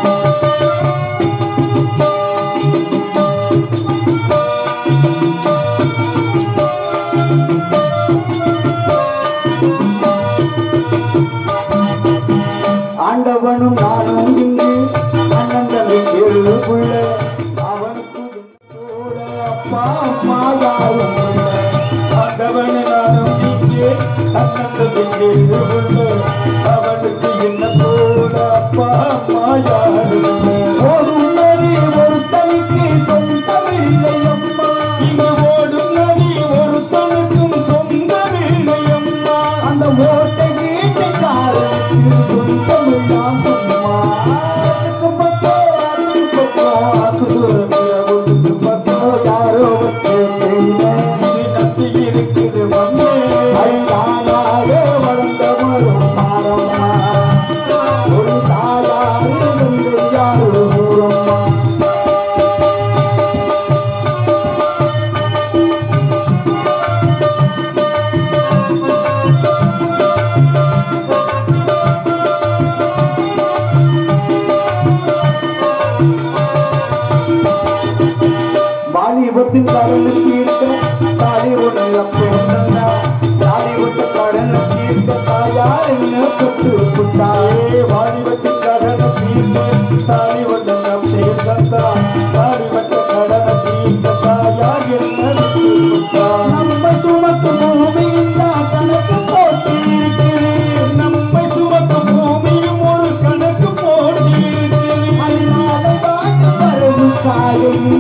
ஆண்டவனும் நானும் இங்கு அண்ணன் தம்பி ஏழு புள்ள அவனுக்கு கூட அப்பா அம்மா யாரும் இல்லை ஆண்டவனு நானும் இங்கே அண்ணன் தம்பி ஏழு புள்ள அவனுக்கு என்ன கூட அப்பா அம்மா யாரும் இல்லை ஓடும் நதி ஒரு தனிக்கு சொந்தமில்லை அம்மா இங்கு ஓடும் நதி ஒரு தனுக்கும் சொந்தமில்லை அம்மா அந்த ஓட்டை வீட்டுக்காரனுக்கு சொந்தமில்லாம் சும்மா அதுக்கு பத்தோ அதுக்கு பத்தோ அது சுரக்கிற ஒட்டுக்கு பத்தோ யாரோ வச்சு பெண்ணே இது நம்பி இருக்குது மண்ணே அழுதானாக வளர்ந்த வரும் மாறம்மா ஒரு தாயாரு வந்து யாரு ஊரம்மா வாலிபத்தின் கடனு தீர்க்க தாலி ஒன்று அப்போ தந்தா தாலி விட்ட கடனு தீர்க்க தாயார் என்ன பெற்று விட்டாயே வாலிபத்தின் கடனு தீர்க்க தாலி ஒன்று அப்போ தந்தா தாலி விட்ட கடனு தீர்க்க தாயார் என்ன பெற்று விட்டா நம்மை சுமக்கு பூமியின் தான் கணக்கு போட்டு இருக்கிறேன் நம்மை சுமக்கு பூமியும் ஒரு கணக்கு போட்டு இருக்கிறேன் அதனால வாங்க வரவுக்காக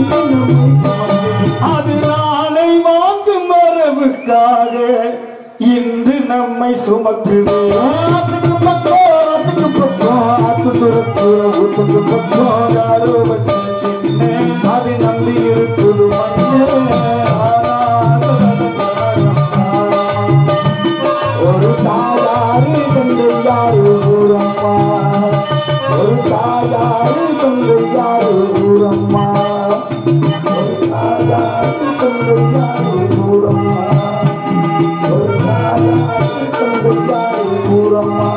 அதனாலை வாங்கும் வரவுக்காக இன்று நம்மை சுமக்குது ஆத்துக்கு பக்கம் ஆத்துக்கு பக்கம் ஆத்து சுரக்குற ஊத்துக்கு பக்கம் யாரோ வச்சு தின்னு, அது நம்பி இருக்குது மண்ணே. ஆறாத வளர்ந்த ஒரு தாயாரு தந்தை யாரு ஊரம்மா ஒரு தாயாரு தந்தை யாரு ஊரம்மா ஒரு தாயாரு தந்தை யாரு ஊரம்மா ஒரு தாயாரு தந்தை யாரு ஊரம்மா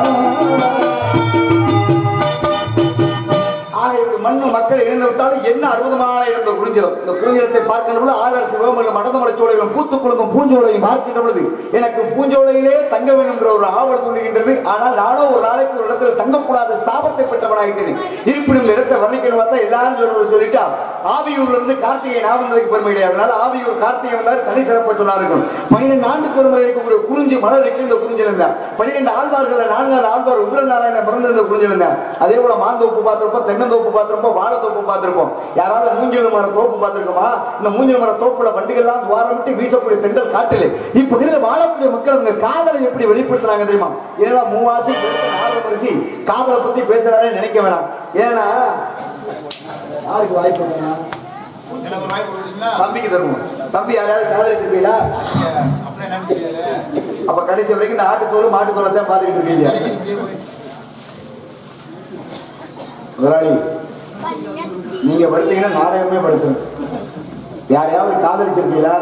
ஆக இப்படி மண்ணு மக்கள் இழந்து விட்டாலும் என்ன அற்புதமான இடம் இந்த குறிஞ்சிலம் இந்த குறிஞ்சிலத்தை பார்க்கின்ற பொழுது ஆதரசு சிவமல்ல மடந்தமலை சோலைகளும் பூத்து குலுங்கும் பூஞ்சோலையும் பார்க்கின்ற பொழுது எனக்கு பூஞ்சோலையிலே தங்க வேண்டும் என்ற ஒரு ஆவல் தோன்றுகின்றது ஆனால் நானோ ஒரு நாளைக்கு ஒரு இடத்துல தங்கக்கூடாத சாபத்தை பெற்றவனாகிட்டேன் இருப்பினும் இந்த இடத்தை வர்ணிக்கணும் பார்த்தா எல்லாரும் சொல்றது சொல்லிட்டா ஆவியூர்ல இருந்து கார்த்திகை நாவந்ததுக்கு பெருமை கிடையாது அதனால ஆவியூர் கார்த்திகை வந்தாரு தனி சிறப்பு சொன்னார்கள் பன்னிரெண்டு ஆண்டுக்கு ஒரு முறை இருக்கக்கூடிய குறிஞ்சி மலர் இருக்கு இந்த குறிஞ்சி இருந்தார் பன்னிரெண்டு ஆழ்வார்கள் நான்காவது ஆழ்வார் உக்ரநாராயண பிறந்த இந்த குறிஞ்சி இருந்தார் அதே போல மாந்தோப்பு பார்த்திருப்போம் தென்னந்தோப்பு பார்த்திருப்போம் வாழைத்தோப்பு பார்த்திருப்போம் யாராவது மூஞ்சல் மர தோப்பு பார்த்திருக்கோமா இந்த மூஞ்சல் மர தோப்புல வண்டிகள்லாம் துவாரம் விட்டு வீசக்கூடிய தென்றல் காட்டிலே இப்பகுதியில் வாழக்கூடிய மக்கள் அவங்க காதலை எப்படி வெளிப்படுத்துறாங்க தெரியுமா ஏன்னா மூவாசி நாலு பரிசி காதலை பத்தி பேசுறாருன்னு நினைக்க வேணாம் ஏன்னா யாருக்கு வாய்ப்பு இல்லைன்னா எனக்கு ஒரு வாய்ப்பு கொடுத்தீங்களா தம்பிக்கு தருவோம் தம்பி யாராவது காதலிச்சிருப்பீங்களா அப்படியே என்னன்னு தெரியாது அப்ப கடைசி வரைக்கும் இந்த ஆட்டுத்தோல் மாட்டுத்தோலை தான் பார்த்துக்கிட்டு இருக்கீங்க இப்படியே போயிடுச்சு முதலாளி நீங்க படுத்தீங்கன்னா நாடகமே படுத்துரும் யாரையாவது காதலிச்சிருக்கீங்களா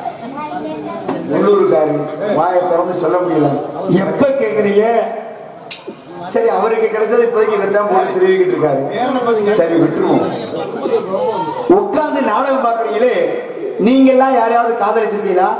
உள்ளூருக்காரு வாயை திறந்து சொல்ல முடியல எப்ப கேக்குறீங்க சரி அவருக்கு கிடைச்சது இப்போதைக்கு இதைத்தான் போட்டு தெரிவிக்கிட்டு இருக்காரு பேரனை பாத்தீங்க சரி விட்டுருவோம் உட்கார்ந்து நாடகம் பாக்குறீங்களே நீங்க எல்லாம் யாரையாவது காதலிச்சிருக்கீங்களா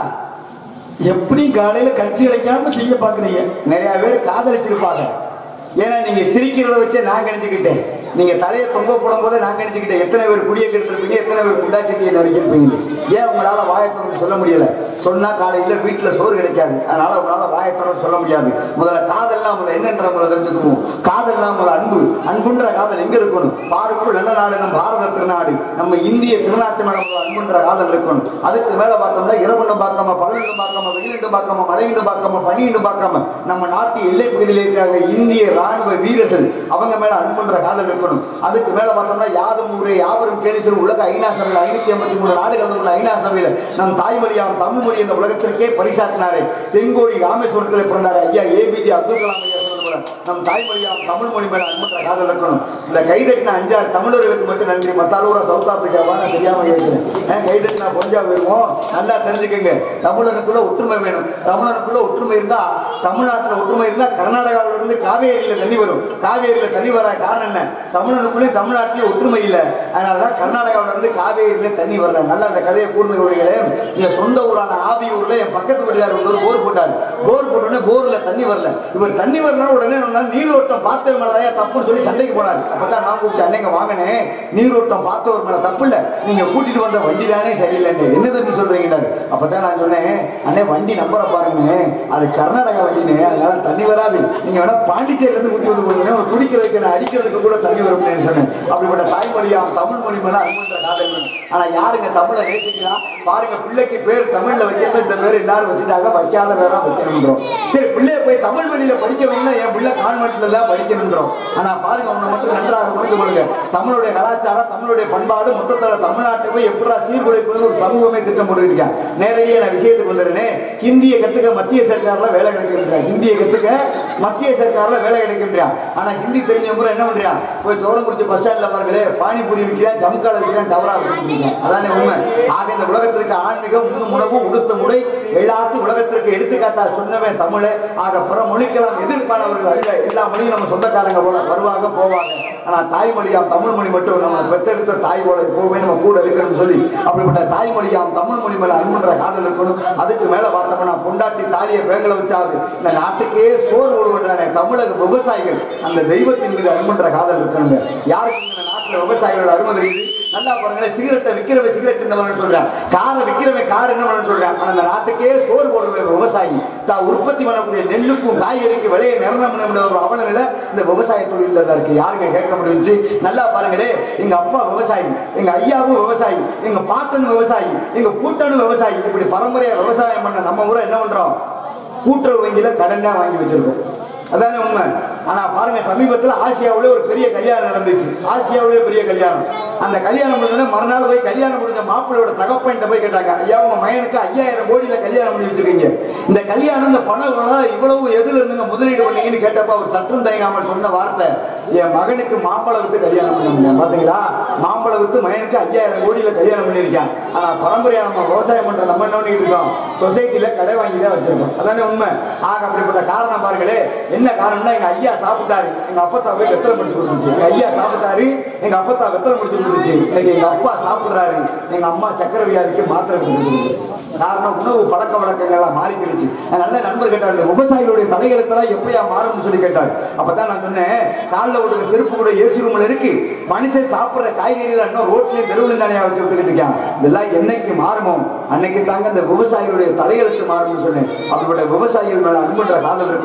எப்படி காலையில கட்சி கிடைக்காம செய்ய பாக்குறீங்க நிறைய பேர் காதலிச்சிருப்பாங்க ஏன்னா நீங்க சிரிக்கிறத வச்சு நான் கணிச்சுக்கிட்டேன் நீங்க தலையை தொங்க போடும் போது நான் கணிச்சுக்கிட்டேன் எத்தனை பேர் குடிய கெடுத்திருப்பீங்க எத்தனை பேர் குண்டாச்சட்டியை நறுக்கிருப்பீங்க ஏன் உங்களால வாயத்தொடர்ந்து சொல்ல முடியல சொன்னா காலையில வீட்டுல சோறு கிடைக்காது அதனால உங்களால வாயத்தொடர்ந்து சொல்ல முடியாது முதல்ல காதல்லாம் முதல்ல என்னன்ற முதல்ல தெரிஞ்சுக்கணும் காதல்லாம் முதல்ல அன்பு அன்புன்ற காதல் எங்க இருக்கணும் பாருக்குள் நல்ல நாடு நம்ம பாரத திருநாடு நம்ம இந்திய திருநாட்டு மேல முதல்ல அன்புன்ற காதல் இருக்கணும் அதுக்கு மேல பார்த்தோம்னா இரவுண்டு பார்க்காம பகலுண்டு பார்க்காம வெயிலுண்டு பார்க்காம மழையுண்டு பார்க்காம பனியுண்டு பார்க்காம நம்ம நாட்டு எல்லை பகுதியில் இருக்காங்க இந்திய ராணுவ வீரர்கள் அவங்க மேல அன்புன்ற காதல் இருக்கணும் அதுக்கு மேல பார்த்தோம்னா யாதும் ஊரே யாவரும் கேள்வி சொல்லும் உலக ஐநா சபையில் ஐநூத்தி ஐம்பத்தி மூணு நாடுகள் உள்ள ஐநா சபையில் நம் தாய்மொழியாம் தமிழ் மொழி இந்த உலகத்திற்கே பரிசாற்றினாரே தென்கோடி ராமேஸ்வரத்தில் பிறந்தார் ஐயா ஏபிஜே அப்துல் கலாம் ஐயா சொன்னது போல நம் தாய்மொழியாம் தமிழ் மொழி மேல அன்புன்ற காதல் இருக்கணும் இந்த கைதட்டின அஞ்சாறு தமிழர்களுக்கு மட்டும் நன்றி மத்தாலூரா சவுத் ஆப்பிரிக்காவா நான் தெரியாம இருக்கிறேன் ஏன் கைதட்டினா கொஞ்சம் வருவோம் நல்லா தெரிஞ்சுக்கங்க தமிழனுக்குள்ள ஒற்றுமை வேணும் தமிழனுக்குள்ள ஒற்றுமை இருந்தா தமிழ்நாட்டுல ஒற்றுமை இருந்தா கர்நாடகாவில இருந்து காவேரியில தண்ணி வரும் காவேரியில தண்ணி வர காரணம் என்ன தமிழனுக்குள்ளேயும் தமிழ்நாட்டிலேயும் ஒற்றுமை இல்லை அதனாலதான் கர்நாடகாவில இருந்து காவேரியில தண்ணி வரல நல்லா அந்த கதையை கூர்ந்து கொள்கிறே என் சொந்த ஊரான ஆவியூர்ல என் பக்கத்து வீட்டுக்காரர் ஒரு போர் போட்டாரு போர் போட்டோடனே போர்ல தண்ணி வரல இவர் தண்ணி வரணும் உடனே என்ன நீரோட்டம் பார்த்தவ மேலதான் தப்புன்னு சொல்லி சண்டைக்கு போனாரு அப்பதான் நான் கூப்பிட்டு அன்னைக்கு வாங்கினேன் நீரோட்டம் பார்த்தவர் மேல தப்பு இல்ல நீங்க கூட்டிட்டு வந்த வண்டி தானே சரியில்லைன்னு என்ன தம்பி சொல்றீங்க அப்பதான் நான் சொன்னேன் அண்ணே வண்டி நம்பரை பாருங்க அது கர்நாடகா வண்டினே அதனால தண்ணி வராது நீங்க வேணா பாண்டிச்சேரியில இருந்து கூட்டி வந்து போடுங்க ஒரு குடிக்கிறதுக்கு நான் அடிக்கிறதுக்கு கூட தண்ணி வரும்னு சொன்னேன் அப்படிப்பட்ட தாய்மொழியா தமிழ் மொழி மேல அன்புன்ற காதல் வேணும். ஆனா யாருங்க தமிழை நேசிக்கலாம் பாருங்க பிள்ளைக்கு பேர் தமிழ்ல வைக்கிறப்ப இந்த பேர் எல்லாரும் வச்சுட்டாங்க வைக்காத பேரா வைக்கணும்ன்றோம் சரி பிள்ளைய போய் தமிழ் வழியில படிக்க வைக்கணும் என் பிள்ளை கான்வென்ட்ல எல்லாம் படிக்கணும்ன்றோம் ஆனா பாருங்க அவங்க மட்டும் நன்றாக புரிந்து கொள்ளுங்க தமிழுடைய கலாச்சாரம் தமிழுடைய பண்பாடு மொத்தத்துல தமிழ்நாட்டை போய் எப்படா சீர்குலைப்புன்னு ஒரு சமூகமே திட்டம் போட்டுருக்கேன் நேரடியாக நான் விஷயத்துக்கு வந்துடுறேன் ஹிந்தியை கத்துக்க மத்திய சர்க்கார்ல வேலை கிடைக்கின்றான் ஹிந்தியை கத்துக்க மத்திய சர்க்கார்ல வேலை கிடைக்கின்றான் ஆனா ஹிந்தி தெரிஞ்ச முறை என்ன பண்றான் போய் தோடங்குறிச்சி பஸ் ஸ்டாண்ட்ல பாருங்களே பானிபூரி விற்கிறான் ஜம்கால விற்கிறான் டவரா விற்கிறான் அதானே உண்மை ஆக இந்த உலகத்திற்கு ஆன்மீகம் உண்ணு உணவு உடுத்த முறை எல்லாத்தையும் உலகத்திற்கு எடுத்துக்காட்டா சொன்னவன் தமிழே ஆக பிற மொழிக்கெல்லாம் எதிர்ப்பானவர்கள் அல்ல எல்லா மொழியும் நம்ம சொந்தக்காரங்க போல வருவாங்க போவாங்க ஆனா தாய்மொழியாம் தமிழ் மொழி மட்டும் நம்ம பெற்றெடுத்த தாய் போல எப்பவுமே நம்ம கூட இருக்கணும்னு சொல்லி அப்படிப்பட்ட தாய்மொழியாம் தமிழ் மொழி மேல அன்புன்ற காதல் இருக்கணும் அதுக்கு மேல பார்த்தோம்னா பொண்டாட்டி தாலியை பேங்கல வச்சாது இந்த நாட்டுக்கே சோறு ஓடுவன்றானே தமிழக விவசாயிகள் அந்த தெய்வத்தின் மீது அன்புன்ற காதல் இருக்கணுங்க யாருக்கு இந்த நாட்டுல விவசாயிகளோட அருமை தெரியுது நல்லா பாருங்களேன் சிகரெட்டை விக்கிறவன் சிகரெட் என்னவன் சொல்றான் காரை விக்கிறவன் கார் என்னவன் சொல்றான் ஆனா அந்த நாட்டுக்கே சோறு போடுறவன் விவசாயி தான் உற்பத்தி பண்ணக்கூடிய நெல்லுக்கும் காய்கறிக்கு விலையை நிர்ணயம் பண்ண முடியாத ஒரு அவலநிலை இந்த விவசாய தொழில தான் இருக்கு யாருங்க கேட்க முடிஞ்சு நல்லா பாருங்களே எங்க அப்பா விவசாயி எங்க ஐயாவும் விவசாயி எங்க பாட்டன் விவசாயி எங்க பூட்டனும் விவசாயி இப்படி பரம்பரையா விவசாயம் பண்ண நம்ம ஊரை என்ன பண்றோம் கூட்டுறவு வங்கியில கடன் தான் வாங்கி வச்சிருக்கோம் அதானே உண்மை ஆனா பாருங்க சமீபத்துல ஆசியாவுல ஒரு பெரிய கல்யாணம் நடந்துச்சு ஆசியாவுல பெரிய கல்யாணம் அந்த கல்யாணம் முடிஞ்ச மறுநாள் போய் கல்யாணம் முடிஞ்ச மாப்பிள்ளையோட தகப்பன்ட்ட போய் கேட்டாங்க ஐயா உங்க மகனுக்கு ஐயாயிரம் கோடியில கல்யாணம் பண்ணி வச்சிருக்கீங்க இந்த கல்யாணம் இந்த பணம் இவ்வளவு எதுல இருந்துங்க முதலீடு பண்ணீங்கன்னு கேட்டப்ப அவர் சற்றும் தயங்காமல் சொன்ன வார்த்தை என் மகனுக்கு மாம்பழம் வித்து கல்யாணம் பண்ண பாத்தீங்களா மாம்பழம் வித்து மகனுக்கு ஐயாயிரம் கோடியில கல்யாணம் பண்ணியிருக்கான் ஆனா பரம்பரையா நம்ம விவசாயம் பண்ற நம்ம என்ன பண்ணிட்டு இருக்கோம் சொசைட்டில கடை வாங்கி தான் வச்சிருக்கோம் அதானே உண்மை ஆக அப்படிப்பட்ட காரணம் பாருங்களே என்ன காரணம்னா எங்க ஐயா சாப்பிட்டாரு எங்க அப்பத்தா போய் வெத்தலை முடிச்சு கொடுத்துச்சு எங்க ஐயா சாப்பிட்டாரு எங்க அப்பத்தா வெத்தலை முடிச்சு கொடுத்துச்சு இன்னைக்கு எங்க அப்பா சாப்பிடுறாரு எங்க அம்மா சக்கரை வியாதிக்கு மாத்திரை கொடுத்துருக்கு காரணம் உணவு பழக்க வழக்கங்கள்லாம் மாறிக்கிடுச்சு அதனால தான் நண்பர் கேட்டார் இந்த விவசாயிகளுடைய தலையெழுத்தெல்லாம் எப்பயா மாறும்னு சொல்லி கேட்டார் அப்பதான் நான் சொன்னேன் காலில் ஒரு செருப்பு கூட ஏசி ரூம்ல இருக்கு மனுஷன் சாப்பிடுற காய்கறிகள் இன்னும் ரோட்லயும் தெருவில் தானே வச்சு விட்டுக்கிட்டு இருக்கான் இதெல்லாம் என்னைக்கு மாறுமோ அன்னைக்கு தாங்க இந்த விவசாயிகளுடைய தலையெழுத்து மாறும்னு சொன்னேன் அப்படிப்பட்ட விவசாயிகள் மேல அன்புன்ற காதல் இருக்கணும்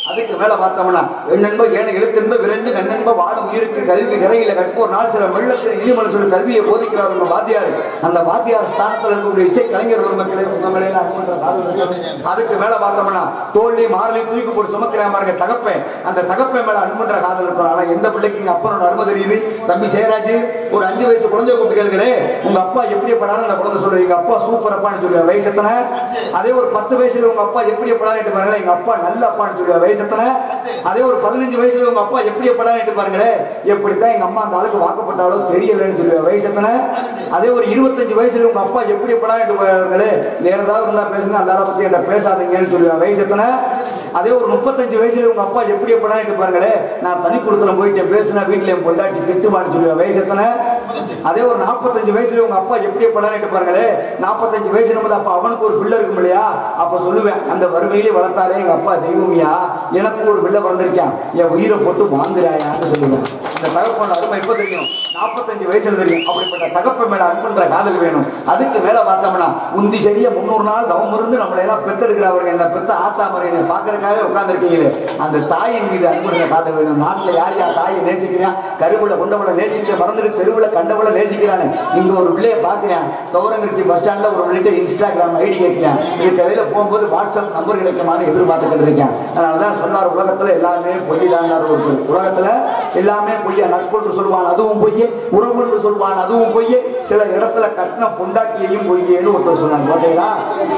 அதுக்கு மேல பார்த்தோம்னா எண்ணென்ப ஏன எழுத்தென்ப விரண்டு கண்ணென்ப வாழும் உயிருக்கு கல்வி கரையில கற்போர் நாள் சில வெள்ளத்தில் இனிமலை சொல்லி கல்வியை போதிக்கிறார் உங்க வாத்தியார் அந்த வாத்தியார் ஸ்தானத்தில் இருக்கக்கூடிய இசை கலைஞர் பெருமக்களே உங்க மேலே நான் அன்புன்ற காதல் இருக்கு. அதுக்கு மேல பார்த்தோம்னா தோல்வி மாறலி தூக்கி போட்டு சுமக்கிறேன் பாருங்க தகப்பேன் அந்த தகப்பன் மேல அன்புன்ற காதல் இருக்கும் ஆனா எந்த பிள்ளைக்கு எங்க அப்பனோட அருமை தெரியுது தம்பி சேராஜ் ஒரு அஞ்சு வயசு குழந்தை கூப்பிட்டு கேளுங்களே உங்க அப்பா எப்படி படாரு அந்த குழந்தை சொல்லுது எங்க அப்பா சூப்பர் அப்பான்னு சொல்லுவேன் வயசு எத்தனை அதே ஒரு பத்து வயசுல உங்க அப்பா எப்படி படாரு பாருங்களேன் எங்க அப்பா நல்ல அப்பான்னு சொல்லுவேன் வயசு எத்தனை அதே ஒரு பதினஞ்சு வயசுல உங்க அப்பா எப்படி படாரு பாருங்களேன் எப்படித்தான் எங்க அம்மா அந்த ஆளுக்கு வாக்கப்பட்டாலோ தெரியலன்னு சொல்லுவேன் வயசு எத்தனை அதே ஒரு இருபத்தஞ்சு வயசுல உங்க அப்பா எப்படி படாரு பாருங்களே வேற ஏதாவது இருந்தா பேசுங்க அந்த ஆளை பத்தி என்கிட்ட பேசாதீங்கன்னு சொல்லுவேன் வயசு எத்தனை அதே ஒரு முப்பத்தஞ்சு வயசுல உங்க அப்பா எப்படி படாரு பாருங்களே நான் தனி கொடுத்துல போயிட்டு பேசினா வீட்டுல என் பொண்டாட்டி திட்டுவான்னு சொல்லுவேன் வயசு எத்தனை அதே ஒரு நாற்பத்தஞ்சு வயசுல உங்க அப்பா எப்படி படாரு பாருங்களே நாற்பத்தஞ்சு வயசுல போது அப்ப அவனுக்கு ஒரு பிள்ளை இருக்கும் இல்லையா அப்ப சொல்லுவேன் அந்த வறுமையிலே வளர்த்தாலே எங்க அப்பா தெய்வமியா எனக்கு ஒரு பிள்ளை பிறந்திருக்கான் என் உயிரை போட்டு வாங்குறாயான்னு சொல்லுவேன் இந்த தகப்பனோட அருமை எப்ப தெரியும் நாற்பத்தஞ்சு வயசுல தெரியும் அப்படிப்பட்ட தகப்ப மேல அன்புன்ற காதல் வேணும் அதுக்கு மேல பார்த்தோம்னா உந்தி சரியா முன்னூறு நாள் தவம் இருந்து நம்மளை எல்லாம் பெத்தெடுக்கிறவர்கள் என்ன பெத்த ஆத்தா முறையை பாக்குறதுக்காகவே உட்கார்ந்துருக்கீங்களே அந்த தாயின் மீது அன்புன்ற காதல் வேணும் நாட்டுல யார் யார் தாயை நேசிக்கிறான் கருவுல கொண்டவளை நேசிக்க மறந்துட்டு தெருவுல கண்டவளை நேசிக்கிறானே இங்க ஒரு பிள்ளைய பாக்குறேன் கௌரங்கிருச்சி பஸ் ஸ்டாண்ட்ல ஒரு பிள்ளைகிட்ட இன்ஸ்டாகிராம் ஐடி கேட்கிறேன் இதுக்கு இடையில போகும்போது வாட்ஸ்அப் நம்பர் கிடைக்குமான்னு எதிர்பார்த்துக்கிட்டு இருக்கேன் அதனாலதான் சொன்னார் உலகத்துல எல்லாமே பொய் ஒரு உலகத்துல எல்லாமே பொய்யா நட்பு சொல்வான் அதுவும் பொய்யே உறவு என்று சொல்வான் அதுவும் பொய்யே சில இடத்துல கட்டின பொண்டாட்டியையும் பொய்யேன்னு ஒருத்தர் சொன்னாங்க பார்த்தீங்களா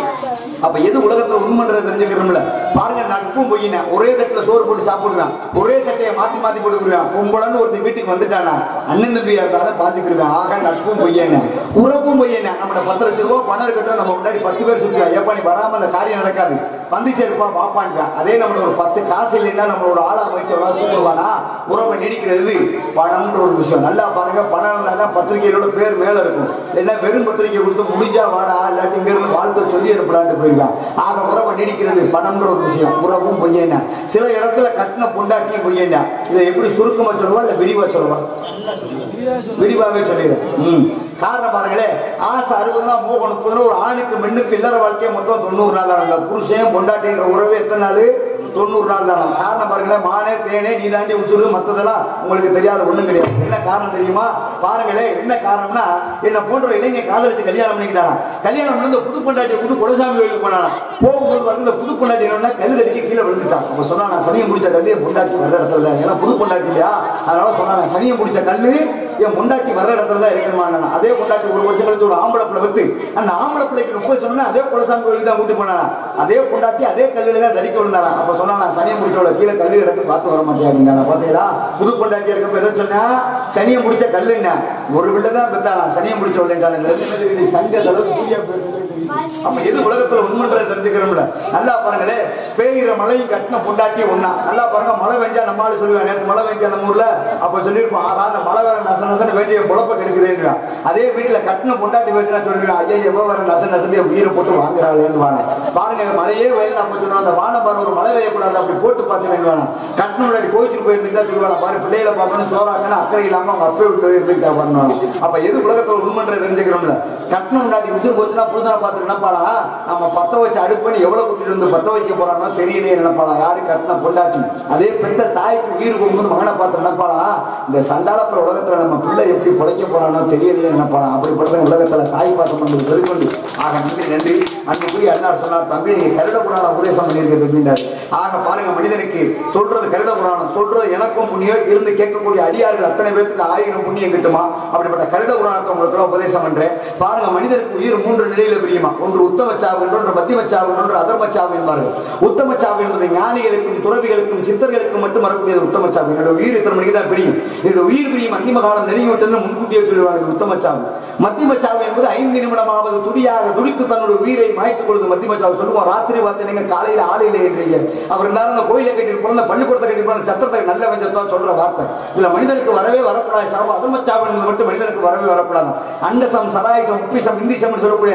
அப்ப எது உலகத்துல உண்மைன்றதை தெரிஞ்சுக்கிறோம்ல பாருங்க நட்பும் பொய்யின ஒரே தட்டுல சோறு போட்டு சாப்பிடுவேன் ஒரே சட்டையை மாத்தி மாத்தி போட்டுக்கிடுவேன் பொம்பளன்னு ஒருத்தர் வீட்டுக்கு வந்துட்டானா அண்ணன் தம்பியா இருந்தாலும் பாத்துக்கிடுவேன் ஆக நட்பும் பொய்யேன உறவும் பொய்யேன நம்மள பத்து லட்ச ரூபா பணம் இருக்கட்டும் நம்ம முன்னாடி பத்து பேர் சுற்றுவா ஏப்பா நீ வராம அந்த காரியம் நடக்காது வந்து சேர்ப்பா பாப்பான்றான் அதே நம்மள ஒரு பத்து காசு இல்லைன்னா நம்ம ஒரு ஆளா அமைச்சவா கூப்பிடுவானா உறவை நீடிக்கிறது பணம்ன்ற ஒரு விஷயம் நல்லா பாருங்க பணம் இல்லைன்னா பத்திரிகைகளோட பேர் மேல இருக்கும் இல்லைன்னா வெறும் பத்திரிகை கொடுத்து முடிஞ்சா வாடா இல்லாட்டி இங்க இருந்து வாழ்த்து சொல்லி அனுப்பலான்ட்டு போயிருக்கான் ஆக உறவை நீடிக்கிறது பணம்ன்ற ஒரு விஷயம் உறவும் பொய்யேன்னா சில இடத்துல கட்டின பொண்டாட்டியும் பொய்யேன்னா இதை எப்படி சுருக்கமா சொல்லுவா இல்ல விரிவா சொல்லுவா விரிவாவே சொல்லிடுறேன் ம். காரணம் பாருங்களேன் ஆசை அறுபது தான் மோகம் முப்பது ஒரு ஆணுக்கு பெண்ணுக்கு இல்லற வாழ்க்கையை மட்டும் தொண்ணூறு நாள் தான் அந்த புருஷன் பொண்டாட்டின்ற உறவு எத்தனை நாள் தொண்ணூறு நாள் தான் காரணம் பாருங்களேன் மானே தேனே நீதாண்டி உசுறு மத்ததெல்லாம் உங்களுக்கு தெரியாத ஒண்ணும் கிடையாது என்ன காரணம் தெரியுமா பாருங்களேன் என்ன காரணம்னா என்ன போன்ற இளைஞர் காதலிச்சு கல்யாணம் பண்ணிக்கிட்டானா கல்யாணம் பண்ணி இந்த புது பொண்டாட்டியை கூட்டு குலசாமி கோயிலுக்கு போனானா போகும்போது வந்து இந்த புது பொண்டாட்டி என்னன்னா கல் தடிக்க கீழே விழுந்துட்டான் அப்ப சொன்னா நான் சனியை முடிச்ச கல்லு என் பொண்டாட்டி வர்ற இடத்துல தான். ஏன்னா புது பொண்டாட்டி இல்லையா அதனால சொன்னா நான் சனியை முடிச்ச கல்லு என் பொண்டாட்டி வர்ற இடத்துல தான் இருக்கணுமா அதே பொண்டாட்டி ஒரு வருஷம் கழிச்சு ஒரு ஆம்பளை பிள்ளை வித்து அந்த ஆம்பளை பிள்ளைக்கு முப்பது சொன்னா அதே குலசாமி கோயிலுக்கு தான் கூட்டி போனானா அதே பொண்டாட்டி அதே கல்லுல தான் தடிக்க விழுந்தானா அப்ப சொன்னா நான் சனியை முடிச்சவள கீழே கல்லு கிடக்கு பார்த்து வர மாட்டேன் பாத்தீங்களா புது பொண்டாட்டி இருக்கப்ப எதை சொன்னா சனியை முடிச்ச கல்லு என்ன ஒரு பிள்ளை தான் பெத்தானா சனியை முடிச்சவள் சங்க அளவு பூஜா பேசுறது அப்ப எது உலகத்துல உண்மைன்றதை தெரிஞ்சுக்கிறோம்ல நல்லா பாருங்களேன் பெய்கிற மழையும் கட்டின பொண்டாட்டி ஒண்ணா நல்லா பாருங்க மழை பெஞ்சா நம்ம ஆளு சொல்லுவேன் நேற்று மழை பெஞ்சா நம்ம ஊர்ல அப்ப சொல்லியிருப்போம் ஆனா அந்த மழை வேற நச நசன பெஞ்சு குழப்ப கெடுக்குதுன்றான் அதே வீட்டுல கட்டின பொண்டாட்டி பேசினா சொல்லுவேன் ஐயா எவ்வளோ வேற நச நசனே உயிரை போட்டு வாங்குறாளேன்னு வாங்க பாருங்க மழையே வயல் அப்ப சொல்லுவாங்க அந்த வானம் பாரு ஒரு மழை பெய்யக்கூடாது அப்படி போட்டு பார்த்துன்னு வேணும் கட்டின முன்னாடி கோயிச்சுட்டு போயிருந்துட்டா சொல்லுவாங்க பாரு பிள்ளைகளை பார்க்கணும் சோறாக்கணும் அக்கறை இல்லாம அவங்க அப்பே விட்டு இருந்துட்டா பண்ணணும் அப்ப எது உலகத்துல உண்மைன்றதை தெரிஞ்சுக்கிறோம்ல கட்டின முன்னாடி விசில் போச்சுன்னா புதுசா பார்த்து நினைப்பாளா நம்ம பத்த வச்சு அடுப்புன்னு எவ்வளவு கூட்டிட்டு வந்து பத்த வைக்க போறானோ தெரியலையே நினைப்பாளா யாரு கட்டின பொண்டாட்டி அதே பெத்த தாய்க்கு உயிர் போகும்போது மகனை பார்த்து நினைப்பாளா இந்த சண்டாளப்புற உலகத்துல நம்ம பிள்ளை எப்படி பிழைக்க போறானோ தெரியலையே நினைப்பாளா அப்படிப்பட்ட உலகத்துல தாய் பாசம் பண்ணது சொல்லிக்கொண்டு ஆக நன்றி நன்றி அன்புக்குரிய அண்ணார் சொன்னார் தம்பி நீங்க கருட புராணம் உபதேசம் பண்ணியிருக்கிறது அப்படின்றார் ஆக பாருங்க மனிதனுக்கு சொல்றது கருட புராணம் சொல்றது எனக்கும் புண்ணியம் இருந்து கேட்கக்கூடிய அடியார்கள் அத்தனை பேருக்கு ஆயிரம் புண்ணியம் கிட்டுமா அப்படிப்பட்ட கருட புராணத்தை உங்களுக்கு உபதேசம் பண்றேன் பாருங்க மனிதனுக்கு உயிர் மூன்று நிலையில பிரியுமா ஒன்று உத்தம சாவு ஒன்று மத்தியம சாவு ஒன்று அதர்ம சாவு என்பார்கள் உத்தம சாவு என்பது ஞானிகளுக்கும் துறவிகளுக்கும் சித்தர்களுக்கும் மட்டும் வரக்கூடியது உத்தம சாவு என்னோட உயிர் இத்தனை மணிக்கு தான் பிரியும் என்னோட உயிர் பிரியும் அந்திம காலம் நெருங்கி விட்டதுன்னு முன்கூட்டியே சொல்லுவாங்க உத்தம சாவு மத்தியம சாவு என்பது ஐந்து நிமிடமாவது துடியாக துடித்து தன்னுடைய உயிரை மாய்த்துக் கொள்வது மத்தியம சாவு சொல்லுவோம் ராத்திரி பார்த்து நீங்க காலையில ஆலையில ஏற்றீங்க அவர் இருந்தாலும் அந்த கோயிலை கட்டி பிறந்த பள்ளிக்கூடத்தை கட்டி பிறந்த சத்தத்தை நல்ல வஞ்சத்தோ சொல்ற வார்த்தை இதுல மனிதனுக்கு வரவே வரக்கூடாது சாவு அதர்ம சாவு என்பது மட்டும் மனிதனுக்கு வரவே வரக்கூடாது அண்டசம் சராயசம் உப்பிசம் இந்திசம் சொல்லக்கூடிய நாலு வகை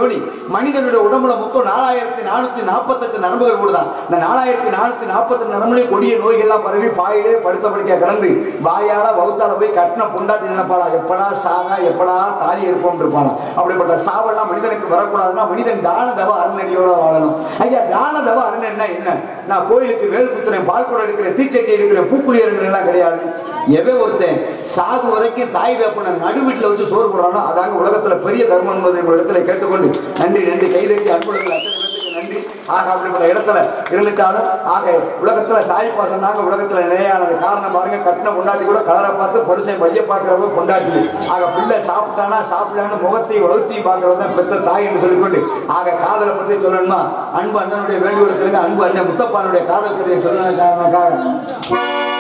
யோனி மனிதனுடைய உடம்புல மொத்தம் நாலாயிரத்தி நானூத்தி நாற்பத்தெட்டு நரம்புகள் கூடுதான் இந்த நாலாயிரத்தி நானூத்தி நாற்பத்தெட்டு நரம்புலையும் கொடிய நோய்கள்லாம் பரவி பாயிலே படுத்த படுக்க கிடந்து வாயால வவுத்தால போய் கட்டின பொண்டாட்டி நினைப்பாளா எப்படா சாகா எப்படா தாலி இருப்போம் இருப்பாளா அப்படிப்பட்ட சாவெல்லாம் மனிதனுக்கு வரக்கூடாதுன்னா மனிதன் தான தவ அருணறியோட வாழணும் ஐயா தான தவ அருணர்னா என்ன நான் கோயிலுக்கு வேல் குத்துறேன் பால் குடம் எடுக்கிறேன் தீச்சட்டி எடுக்கிறேன் பூக்குழி எடுக்கிறேன் கிடையாது எவன் ஒருத்தன் சாகு வரைக்கும் தாய் தப்பன நடு வீட்டுல வச்சு சோறு போடுறானோ அதாங்க உலகத்துல பெரிய தர்மம் என்பதை இந்த இடத்துல கேட்டுக்கொண்டு நன்றி நன்றி கைதட்டி அன்புடன் அத்தனை பேருக்கு நன்றி ஆக அப்படிப்பட்ட இடத்துல இருந்துட்டாலும் ஆக உலகத்துல தாய் பாசம் தாங்க உலகத்துல நிலையானது காரணம் பாருங்க கட்டின கொண்டாட்டி கூட கலரை பார்த்து பரிசை பைய பார்க்கறவங்க கொண்டாட்டி ஆக பிள்ளை சாப்பிட்டானா சாப்பிடலான்னு முகத்தையும் வகுத்தையும் பார்க்கறது தான் பெத்த தாய் என்று சொல்லிக்கொண்டு ஆக காதலை பற்றி சொல்லணுமா அன்பு அண்ணனுடைய வேண்டுகோளுக்கு அன்பு அண்ணன் முத்தப்பானுடைய காதல் கதையை சொல்ல காரணக்காக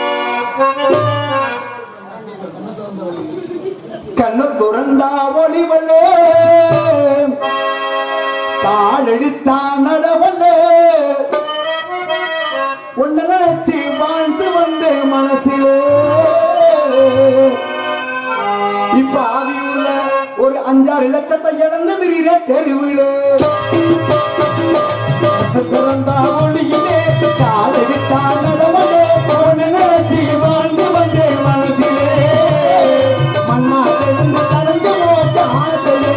கண்ணு துறந்தா ஒளிவல்லே காலெடுத்தா நடவல்லே உன்னை நினைச்சு வாழ்ந்து வந்தே மனசிலே இப்ப ஆவியூர்ல ஒரு அஞ்சாறு லட்சத்தை இழந்து திரிகிற தெருவிலே திறந்தா ஒளியிலே காலெடுத்தா நடவலே உன்னை நினைச்சு வாழ்ந்து வந்தே மனசிலே மண்ணா கிடந்து கலந்து போச்ச ஆசையே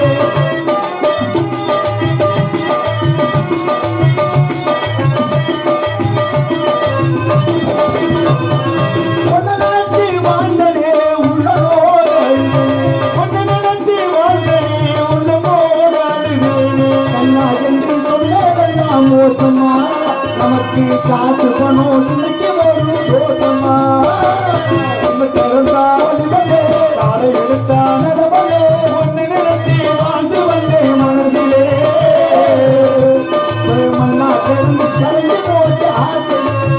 உன்னை நினைச்சு வாழ்ந்தனே உள்ளதோடு உன்னை நினைச்சு வாழ்ந்தனே உள்ளதோடு கண்ணா என்று சொன்னதெல்லாம் மோசமா நமக்கு காத்து பணம் இன்னைக்கு ஒரு தோசமா நம்ம திறந்தா ஒளிவலே காலை எடுத்தா நடவலே உன்னை நினைச்சு வாழ்ந்து வந்தேன் மனசிலே ஒரு மண்ணா கிடந்து கலந்து போச்சு ஆசை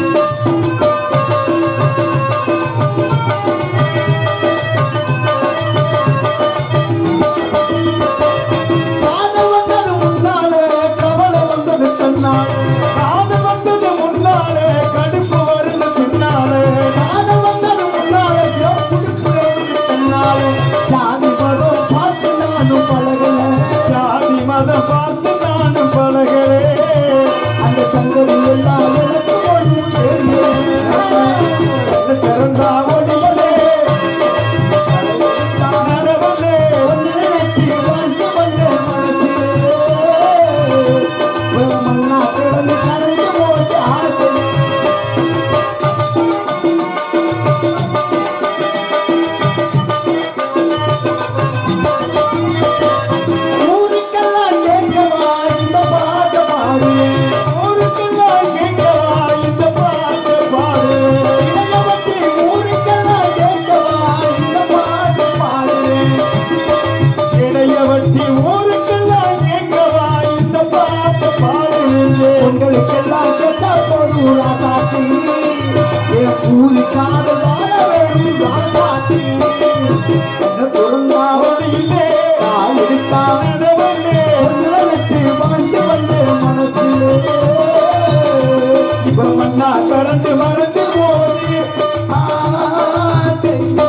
காதல் வந்தது முன்னாலே கவலை வந்தது தன்னாலே காதல் வந்தது முன்னாலே கடுப்பு வருது பின்னாலே காதல் வந்தது முன்னாலே புதுப்பு வருது தன்னாலே ஜாதி மதம் பார்த்து நானும் பழகல ஜாதி மதம் பார்த்து நானும் பழகலே அந்த சங்கதி எல்லாம் எனக்கு ஒன்றும் தெரியல திறந்தா ஒளிகளே ஊருக்கெல்லாம் கேட்கவா இந்த பாட்டு பாடு ஊருக்கெல்லாம் கேட்கவா இந்த பாட்டு பாடு இளையவத்தி ஊருக்கெல்லாம் கேட்கவா இந்த பாட்டு பாடு இடையவட்டி ஊருக்கெல்லாம் கேட்கவா இந்த பாட்டு பாடு உங்களுக்கெல்லாம் கேட்டா போதூரா காட்டி என் ஊருக்காக வாழ வேணும் காட்டி என்ன தொழுந்தாவடியிலே கால் எடுத்தானவனே ஒன்று நினைச்சு வாழ்ந்து வந்த மனசிலே இப்ப மண்ணா கடந்து மறந்து போய் ஆசையே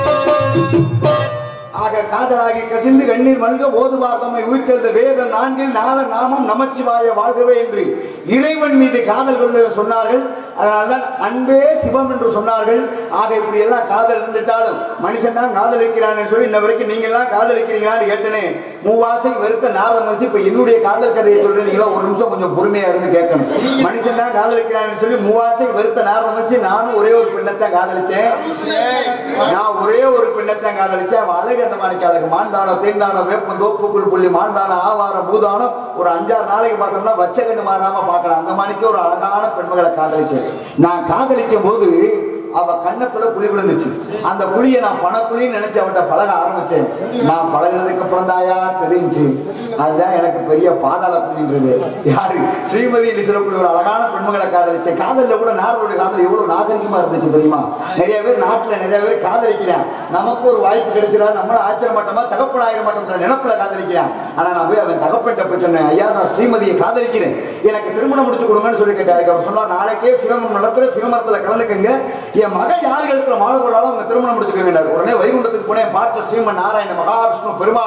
ஆக காதலாகி கசிந்து கண்ணீர் மல்க ஓதுவார் தம்மை உயிர்த்தெழுந்த வேதம் நான்கில் நாத நாமம் நமச்சிவாய வாழ்கவே என்று இறைவன் மீது காதல் கொண்டு சொன்னார்கள் அதனால்தான் அன்பே சிவம் என்று சொன்னார்கள் ஆக இப்படி எல்லாம் காதல் இருந்துட்டாலும் மனுஷன் தான் காதலிக்கிறான்னு சொல்லி இன்ன வரைக்கும் நீங்க எல்லாம் காதலிக்கிறீங்களான்னு கேட்டனே மூவாசை வெறுத்த நாத மனுஷி இப்ப என்னுடைய காதல் கதையை சொல்றீங்களா ஒரு நிமிஷம் கொஞ்சம் பொறுமையா இருந்து கேட்கணும் மனுஷன் தான் காதலிக்கிறான்னு சொல்லி மூவாசை வெறுத்த நாத மனுஷி நானும் ஒரே ஒரு பெண்ணத்தை காதலிச்சேன் நான் ஒரே ஒரு பெண்ணத்தான் காதலிச்சேன் அவன் அழகு அந்த மாணிக்க அழகு மாண்டானம் தேண்டானம் வேப்பம் தோப்புக்குள் புள்ளி மாண்டானம் ஆவாரம் பூதானம் ஒரு அஞ்சாறு நாளைக்கு பார்த்தோம்னா வச்ச கண்ணு மாறாம பார்க்கலாம் அந்த மாணிக்க ஒரு அழகான பெண்மகளை காதலிச்சேன் நான் காதலிக்கும் போது அவ கண்ணத்துல புளி விழுந்துச்சு அந்த புளியை நான் பணப்புளின்னு நினைச்சு அவட்ட பழக ஆரம்பிச்சேன் நான் பழகினதுக்கு அப்புறம் தாயா தெரிஞ்சு அதுதான் எனக்கு பெரிய பாதாள புள்ளின்றது யாரு ஸ்ரீமதி என்று சொல்லக்கூடிய ஒரு அழகான பெண்மகளை காதலிச்சேன் காதல்ல கூட நார்களுடைய காதல் எவ்வளவு நாகரிகமா இருந்துச்சு தெரியுமா நிறைய பேர் நாட்டுல நிறைய பேர் காதலிக்கிறான் நமக்கு ஒரு வாய்ப்பு கிடைச்சிடா நம்மள ஆச்சரிய மாட்டோமா தகப்பனாயிர மாட்டோம்ன்ற நினைப்புல காதலிக்கிறான் ஆனா நான் போய் அவன் தகப்பன்ட்ட போய் சொன்னேன் ஐயா நான் ஸ்ரீமதியை காதலிக்கிறேன் எனக்கு திருமணம் முடிச்சு கொடுங்கன்னு சொல்லி கேட்டேன் அதுக்கு அவர் சொன்னார் நாளைக்கே சிவமம் நடத்துற சிவமரத்துல கலந்துக்கங்க என் மகன் யார் கழுத்துல மாலை போடாலும் அவங்க திருமணம் முடிச்சுக்கங்க உடனே வைகுண்டத்துக்கு போனேன் பாட்டு ஸ்ரீமன் நாராயண மகாவிஷ்ணு பெருமாள்